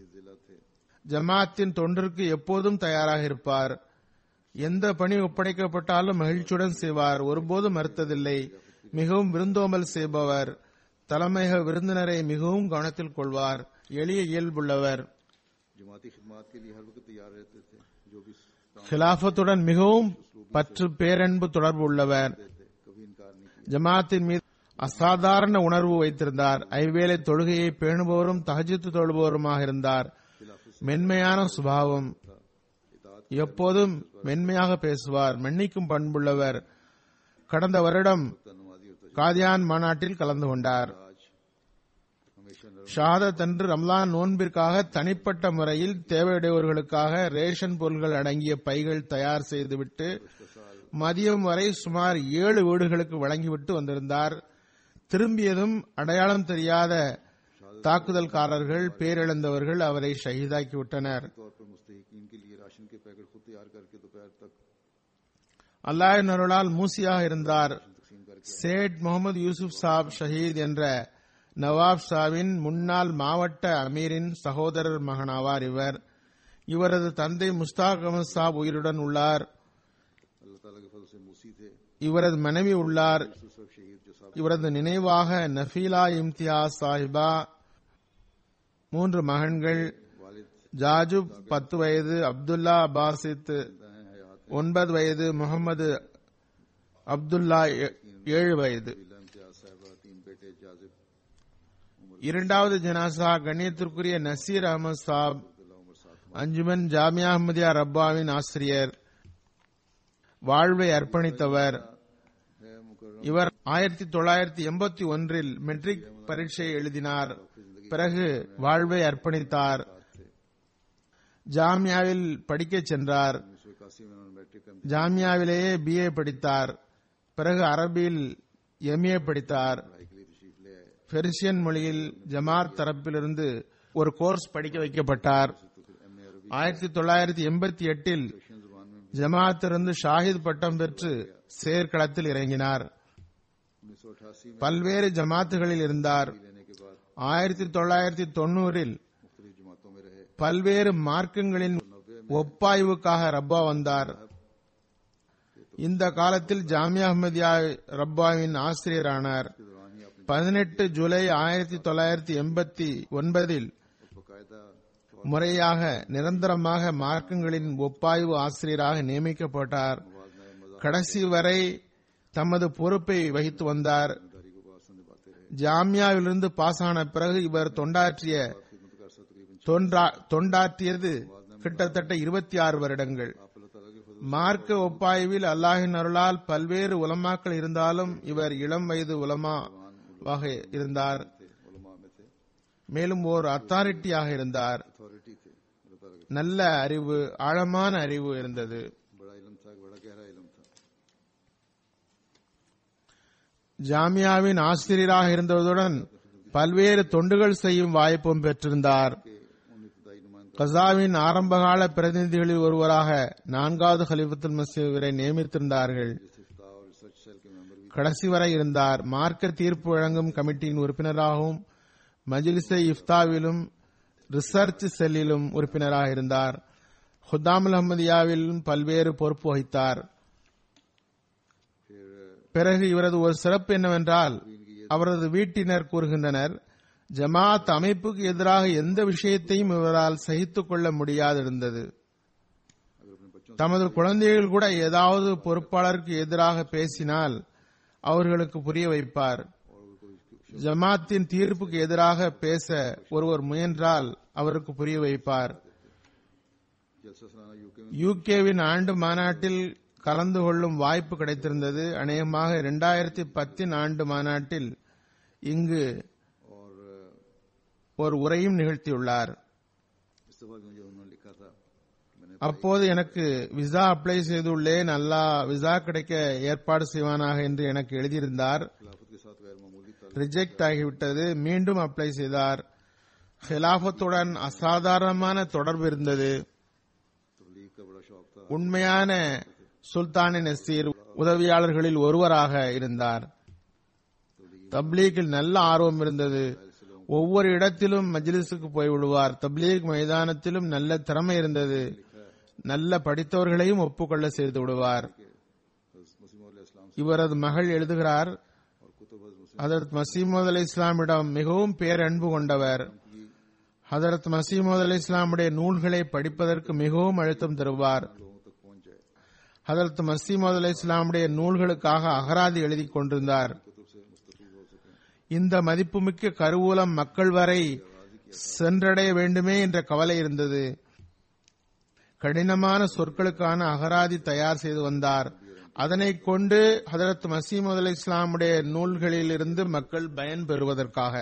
ஜமாத்தின் தொண்டிற்கு எப்போதும் தயாராக இருப்பார் எந்த பணி ஒப்படைக்கப்பட்டாலும் மகிழ்ச்சியுடன் செய்வார் ஒருபோதும் மறுத்ததில்லை மிகவும் விருந்தோம்பல் செய்பவர் தலைமையக விருந்தினரை மிகவும் கவனத்தில் கொள்வார் எளிய இயல்புள்ளவர் जमाती खिदमत के लिए हर वक्त तैयार रहते थे जो भी काम கிலாபத்துடன் மிகவும் பற்று பேரன்பு தொடர்பு உள்ளவர் थे कभी इनकार नहीं किया ஜமாத்தின் மீது அசாதாரண உணர்வு வைத்திருந்தார் ஐவேளை தொழுகையை பேணுபவரும் தஹஜித்து தொழுபவருமாக இருந்தார் மென்மையான சுபாவம் எப்போதும் மென்மையாக பேசுவார் மன்னிக்கும் பண்புள்ளவர் கடந்த வருடம் नमाजी और காதியான் மாநாட்டில் கலந்து கொண்டார் आज हमेशा नरम ஷஹாதத் அன்று ரம்லான் நோன்பிற்காக தனிப்பட்ட முறையில் தேவையுடையவர்களுக்காக ரேஷன் பொருட்கள் அடங்கிய பைகள் தயார் செய்துவிட்டு மதியம் வரை சுமார் ஏழு வீடுகளுக்கு வழங்கிவிட்டு வந்திருந்தார் திரும்பியதும் அடையாளம் தெரியாத தாக்குதல்காரர்கள் பேரிழந்தவர்கள் அவரை ஷஹீதாக்கி விட்டனர் तौर पर मुस्तहिकीन के लिए राशन के पैकेट खुद तैयार करके दोपहर तक அல்லாஹின் அருளால் மூசியாக இருந்தார் तकसीम करके சேட் முகமது யூசுப் சாப் ஷஹீத் என்ற நவாப் ஷாவின் முன்னாள் மாவட்ட அமீரின் சகோதரர் மகனாவார் இவர் இவரது தந்தை முஸ்தாக் அகமது சாப் உயிருடன் உள்ளார் अल्लाह ताला के फजल से मूसी थे இவரது மனைவி உள்ளார் यूसुफ शहीद जो साहब இவரது நினைவாக நஃபீலா இம்தியாஸ் சாஹிபா மூன்று மகன்கள் वालिद ஜாஜுப் பத்து வயது அப்துல்லா பாசித் हैं हयात ஒன்பது வயது முகமது அப்துல்லா ஏ- ஏழு வயது इला इम्तियाज साहबा तीन बेटे जाजिब இரண்டாவது ஜனாசா கண்ணியத்திற்குரிய நசீர் அகமது சாப் अब्दुल्ला उमर साथ அஞ்சுமன் ஜாமியா அஹ்மதியா ரப்பாவின் ஆசிரியர் வாழ்வை அர்ப்பணித்தவர் है मुकर्रम இவர் ஆயிரத்தி தொள்ளாயிரத்தி எண்பத்தி ஒன்றில் மெட்ரிக் பரீட்சை எழுதினார் பிறகு வாழ்வை அர்ப்பணித்தார் ஜாமியாவில் படிக்கச் சென்றார் उन्नीस सौ इक्यासी में उन्होंने मैट्रिक का ஜாமியாவிலேயே பிஏ படித்தார் பிறகு அரபியில் எம்ஏ படித்தார் पढ़ाई के लिए तशरीफ ले आए பெர்சியன் மொழியில் ஜமாத் தரப்பிலிருந்து ஒரு கோர்ஸ் படிக்க வைக்கப்பட்டார் तो फिर एम ए अरबी ஆயிரத்தி தொள்ளாயிரத்தி எண்பத்தி எட்டில் पर्शियन जुबान में ஜமாத்திலிருந்து ஷாஹித் பட்டம் பெற்று செயற்களத்தில் இறங்கினார் उन्नीस सौ अठासी में பல்வேறு ஜமாத்துகளில் இருந்தார் लेने के बाद ஆயிரத்தி தொள்ளாயிரத்தி தொண்ணூறில் मुख्तलिफ जमातों में रहे பல்வேறு மார்க்கங்களின் ஒப்பாய்வுக்காக ரப்பா வந்தார் இந்த காலத்தில் ஜாமியா அஹ்மதியா ரப்பாவின் ஆசிரியரானார் के दौरान ही आपने பதினெட்டு ஜூலை ஆயிரத்தி தொள்ளாயிரத்தி எண்பத்தி ஒன்பதில் बाकायदा முறையாக நிரந்தரமாக மார்க்கங்களின் ஒப்பாய்வு ஆசிரியராக நியமிக்கப்பட்டார் मुवाजना मजा கடைசி வரை தமது பொறுப்பை வகித்து வந்தார் जिम्मेदारी को बात निभाते रहे ஜாமியாவிலிருந்து பாசான பிறகு இவர் தொண்டாற்றிய खिदमत का अर्सा तकरीबन தொன்றா- தொண்டாற்றியது கிட்டத்தட்ட இருபத்தி ஆறு வருடங்கள் आप अल्लाह ताला के फजल மார்க்க ஒப்பாய்வில் அல்லாஹின் அருளால் பல்வேறு உலமாக்கள் இருந்தாலும் இவர் இளம் வயது உலமாவாக இருந்தார் थे उलमा में थे மேலும் ஓர் அத்தாரிட்டியாக இருந்தார் अथॉरिटी थे अल्लाह ताला के நல்ல அறிவு ஆழமான அறிவு இருந்தது बड़ा इलम था बड़ा गहरा इलम था ஜாமியாவின் ஆசிரியராக இருந்ததுடன் பல்வேறு தொண்டுகள் செய்யும் வாய்ப்பும் பெற்றிருந்தார் कि उन इब्तदाई नुमाइंदों கசாவின் ஆரம்பகால பிரதிநிதிகளில் ஒருவராக நான்காவது ஹலிஃபத்துல் மசீஹ் இவரை நியமித்திருந்தார்கள் इफ्ता और रिसर्च सेल के मेंबर भी கடைசி வரை இருந்தார் மார்க்க தீர்ப்பு வழங்கும் கமிட்டியின் உறுப்பினராகவும் மஜ்லிஸை இஃப்தாவிலும் ரிசர்ச் செல்லிலும் உறுப்பினராக இருந்தார் ஹுத்தாமுல் அஹமதியாவிலும் பல்வேறு பொறுப்பு வகித்தார் फिर பிறகு இவரது ஒரு சிறப்பு என்னவென்றால் அவரது வீட்டினர் கூறுகின்றனர் ஜமாத் அமைப்புக்கு எதிராக எந்த விஷயத்தையும் இவரால் சகித்துக் கொள்ள முடியாதிருந்தது अगर अपने बच्चों தமது குழந்தைகள் கூட ஏதாவது பொறுப்பாளருக்கு எதிராக பேசினால் அவர்களுக்கு புரிய வைப்பார் और कोई ஜமாத்தின் தீர்ப்புக்கு எதிராக பேச ஒருவர் முயன்றால் அவருக்கு புரிய வைப்பார் जलसा सलाना यूके में யூகேவின் ஆண்டு மாநாட்டில் கலந்து கொள்ளும் வாய்ப்பு கிடைத்திருந்தது அநேகமாக இரண்டாயிரத்தி பத்தின் ஆண்டு மாநாட்டில் இங்கு और ஒரு உரையும் நிகழ்த்தியுள்ளார் इस्तीफा में जो उन्होंने लिखा था कि मैंने அப்போது எனக்கு விசா அப்ளை செய்துள்ளேன் அல்லா விசா கிடைக்க ஏற்பாடு செய்வானாக என்று எனக்கு எழுதியிருந்தார் खिलाफत के साथ गैर मामूली ताल्लुक ரிஜெக்ட் ஆகிவிட்டது மீண்டும் அப்ளை செய்தார் ஹிலாபத்துடன் அசாதாரணமான தொடர்பு இருந்தது तबलीग का बड़ा शौक था உண்மையான சுல்தானின் நசீர் உதவியாளர்களில் ஒருவராக இருந்தார் தப்லீகில் நல்ல ஆர்வம் இருந்தது ஒவ்வொரு இடத்திலும் மஜ்லிஸுக்கு போய் விடுவார் தப்லீக் மைதானத்திலும் நல்ல திறமை இருந்தது நல்ல படித்தவர்களையும் ஒப்புக்கொள்ள செய்து விடுவார் मुस्लिम इस्लाम இவரது மகள் எழுதுகிறார் और कुतुब मुस्लिम ஹதரத் மசீமோத் அலி இஸ்லாமிடம் மிகவும் பேரன்பு கொண்டவர் ஹதரத் மசீமோத் அலி இஸ்லாமுடைய நூல்களை படிப்பதற்கு மிகவும் அழுத்தம் தருவார் लोगों तक पहुंच जाए ஹதரத் மசீமோத் அலி இஸ்லாமுடைய நூல்களுக்காக அகராதி எழுதி கொண்டிருந்தார் कुतुब से मुस्तफीज हो सके இந்த மதிப்புமிக்க கருவூலம் மக்கள் வரை சென்றடைய வேண்டுமே என்ற கவலை இருந்தது கடினமான சொற்களுக்கான அகராதி தயார் செய்து வந்தார் அதனை கொண்டு ஹதரத் மசீமது அலி இஸ்லாமுடைய நூல்களிலிருந்து மக்கள் பயன் பெறுவதற்காக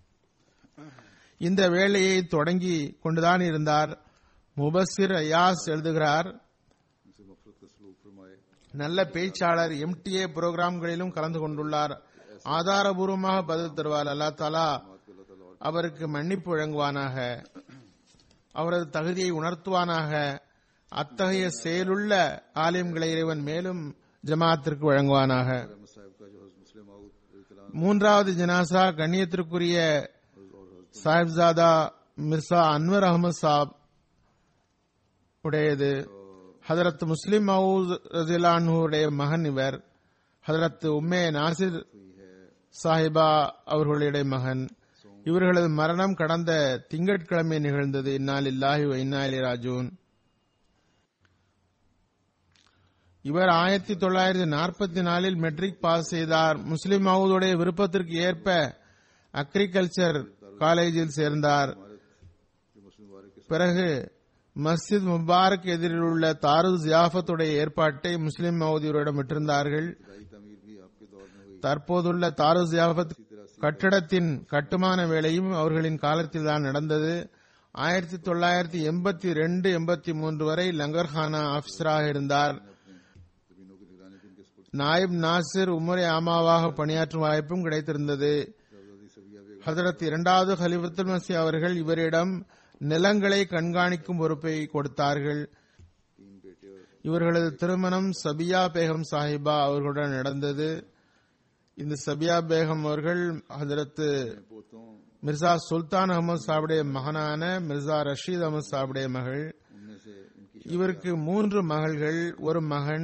இந்த வேலையை தொடங்கி கொண்டுதான் இருந்தார் முபசிர் அயாஸ் எழுதுகிறார் उनसे मफरत का सलूक फरमाए நல்ல பேச்சாளர் எம்டிஏ புரோகிராம்களிலும் கலந்து கொண்டுள்ளார் ஆதாரபூர்வமாக பதில் தருவார் அல்லா தாலா அவருக்கு மன்னிப்பு வழங்குவானாக அவரது தகுதியை உணர்த்துவானாக அத்தகைய செயலுள்ள ஆலயங்களை இறைவன் மேலும் ஜமாத்திற்கு வழங்குவானாக अहमद साहब का जो हज़रत मुस्लिम माऊद रज़ियल्लाहु மூன்றாவது ஜனாசா கண்ணியத்திற்குரிய சாஹிப்சாதா மிர்சா அன்வர் அகமது சாப் உடையது ஹதரத் முஸ்லிம் மவுத் ரஜிலானுடைய மகன் இவர் ஹதரத் உம்மே நாசிர் சாஹிபா அவர்களுடைய மகன் இவர்களது மரணம் கடந்த திங்கட்கிழமை நிகழ்ந்தது இன்னால் இல்லாஹி இன்னாலி ராஜூன் இவர் ஆயிரத்தி தொள்ளாயிரத்தி நாற்பத்தி நாலில் மெட்ரிக் பாஸ் செய்தார் முஸ்லிம் மவுதுடைய விருப்பத்திற்கு ஏற்ப அக்ரிகல்ச்சர் காலேஜில் சேர்ந்தார் जो मुस्लिम वारिक के பிறகு மஸ்ஜித் முபாரக் எதிரில் உள்ள தாரு ஜியாஃபத்துடைய ஏற்பாட்டை முஸ்லிம் மௌதியரிடம் விட்டிருந்தார்கள் इब्तदाई तमीर भी आपके दौर में हुई தற்போதுள்ள தாரு ஜியாஃபத் கட்டடத்தின் கட்டுமான வேலையும் அவர்களின் காலத்தில் தான் நடந்தது ஆயிரத்தி தொள்ளாயிரத்தி எண்பத்தி ரெண்டு எண்பத்தி மூன்று வரை லங்கர்ஹானா ஆபிசராக இருந்தார் जमीनों की निगरानी भी इनके सपुर्द நாயிப் நாசிர் உமரே ஆமாவாக பணியாற்றும் வாய்ப்பும் கிடைத்திருந்தது शहजादी सबिया बेगम ஹதரத் இரண்டாவது ஹலிஃபத்துல் மசி அவர்கள் இவரிடம் நிலங்களை கண்காணிக்கும் பொறுப்பை கொடுத்தார்கள் तीन बेटे और இவர்களது திருமணம் சபியா பேகம் சாஹிபா அவர்களுடன் நடந்தது இந்த சபியா பேகம் அவர்கள் ஹதரத் पोतों மிர்சா சுல்தான் அகமது சாவுடைய மகனான மிர்சா ரஷீத் அகமது சாவுடைய மகள் उनमें से इनकी இவருக்கு மூன்று மகள்கள் ஒரு மகன்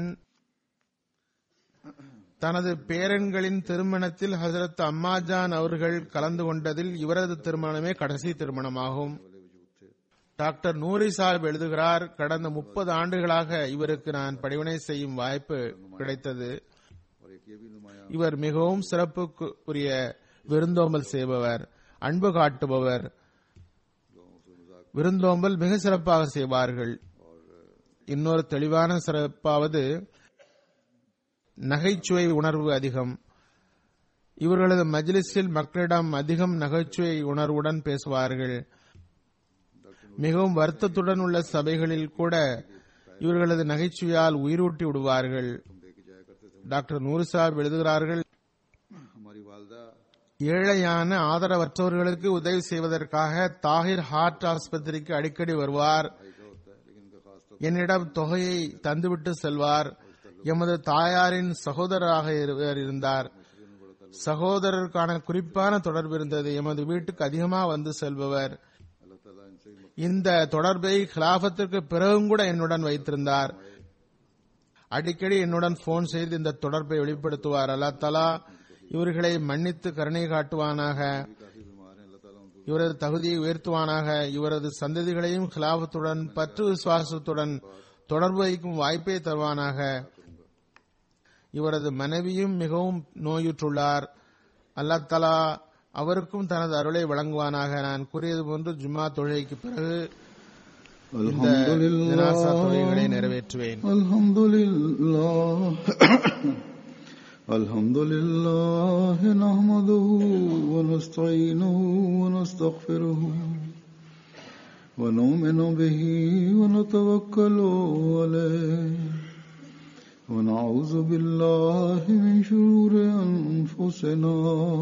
தனது பேரன்களின் திருமணத்தில் ஹசரத் அம்மாஜான் அவர்கள் கலந்து கொண்டதில் இவரது திருமணமே கடைசி திருமணமாகும் वाले वजूद थे டாக்டர் நூரி சாஹிப் எழுதுகிறார் கடந்த முப்பது ஆண்டுகளாக இவருக்கு நான் படிவினை செய்யும் வாய்ப்பு கிடைத்தது और एक ये भी नुमाया இவர் மிகவும் சிறப்புக்கு உரிய விருந்தோம்பல் செய்பவர் அன்பு காட்டுபவர் விருந்தோம்பல் மிக சிறப்பாக செய்வார்கள் இன்னொரு தெளிவான சிறப்பாவது நகைச்சுவை உணர்வு அதிகம் இவர்களது மஜ்லிஸில் மக்களிடம் அதிகம் நகைச்சுவை உணர்வுடன் பேசுவார்கள் மிகவும் வருத்தத்துடன் உள்ள சபைகளில் கூட இவர்களது நகைச்சுவையால் உயிரூட்டி விடுவார்கள் देके जाया करते थे டாக்டர் நூறு சாஹிப் எழுதுகிறார்கள் हमारी वालदा ஏழையான ஆதரவற்றவர்களுக்கு உதவி செய்வதற்காக தாகிர் ஹார்ட் ஆஸ்பத்திரிக்கு அடிக்கடி வருவார் भाई का होता है लेकिन उनका खास तौर என்னிடம் தொகையை தந்துவிட்டு செல்வார் எமது தாயாரின் சகோதரராக இவர் இருந்தார் சகோதரருக்கான குறிப்பான தொடர்பு இருந்தது எமது வீட்டுக்கு அதிகமாக வந்து செல்பவர் अल्लाह ताला इनसे ही இந்த தொடர்பை கிலாபத்திற்கு பிறகும் கூட என்னுடன் வைத்திருந்தார் அடிக்கடி என்னுடன் போன் செய்து இந்த தொடர்பை வெளிப்படுத்துவார் அல்லா தலா இவர்களை மன்னித்து கருணை காட்டுவானாக काफी बीमार हैं अल्लाह ताला उनको இவரது தகுதியை உயர்த்துவானாக இவரது சந்ததிகளையும் கிலாபத்துடன் பற்று விசுவாசத்துடன் தொடர்பு வைக்கும் வாய்ப்பை தருவானாக இவரது மனைவியும் மிகவும் நோயுற்றுள்ளார் அல்லா தலா அவருக்கும் தனது அருளை வழங்குவானாக நான் கூறியது போன்று ஜும்மா தொழுகைக்கு பிறகு இந்த الحمد ஜனாசா لله தொழுகைகளை நிறைவேற்றுவேன் الحمد لله الحمد لله نحمده ونستعينه ونستغفره ونؤمن به ونتوكل عليه ونعوذ بالله من شرور أنفسنا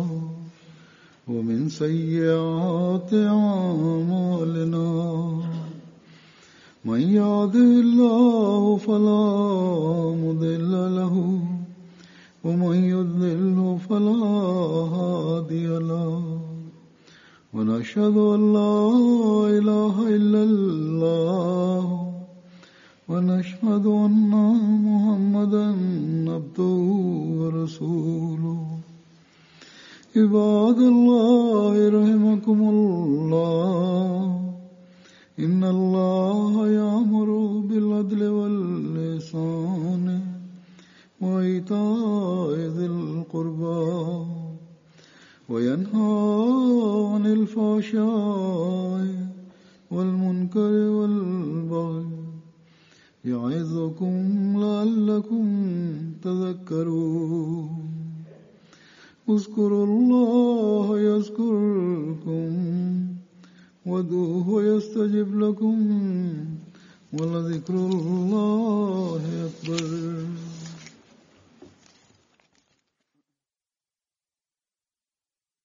ومن سيئات أعمالنا من يهده الله فلا مضل له ومن يضلل فلا هادي له ونشهد ان لا اله الا الله ونشهد ان محمدا عبده ورسوله عباد الله رحمكم الله إن الله يأمر بالعدل واللسان وإيتاء ذي القربى وينهى عن الفحشاء والمنكر والبغي يعظكم لعلكم تذكرون اذكروا الله يذكركم وادعوه يستجب لكم ولذكر الله أكبر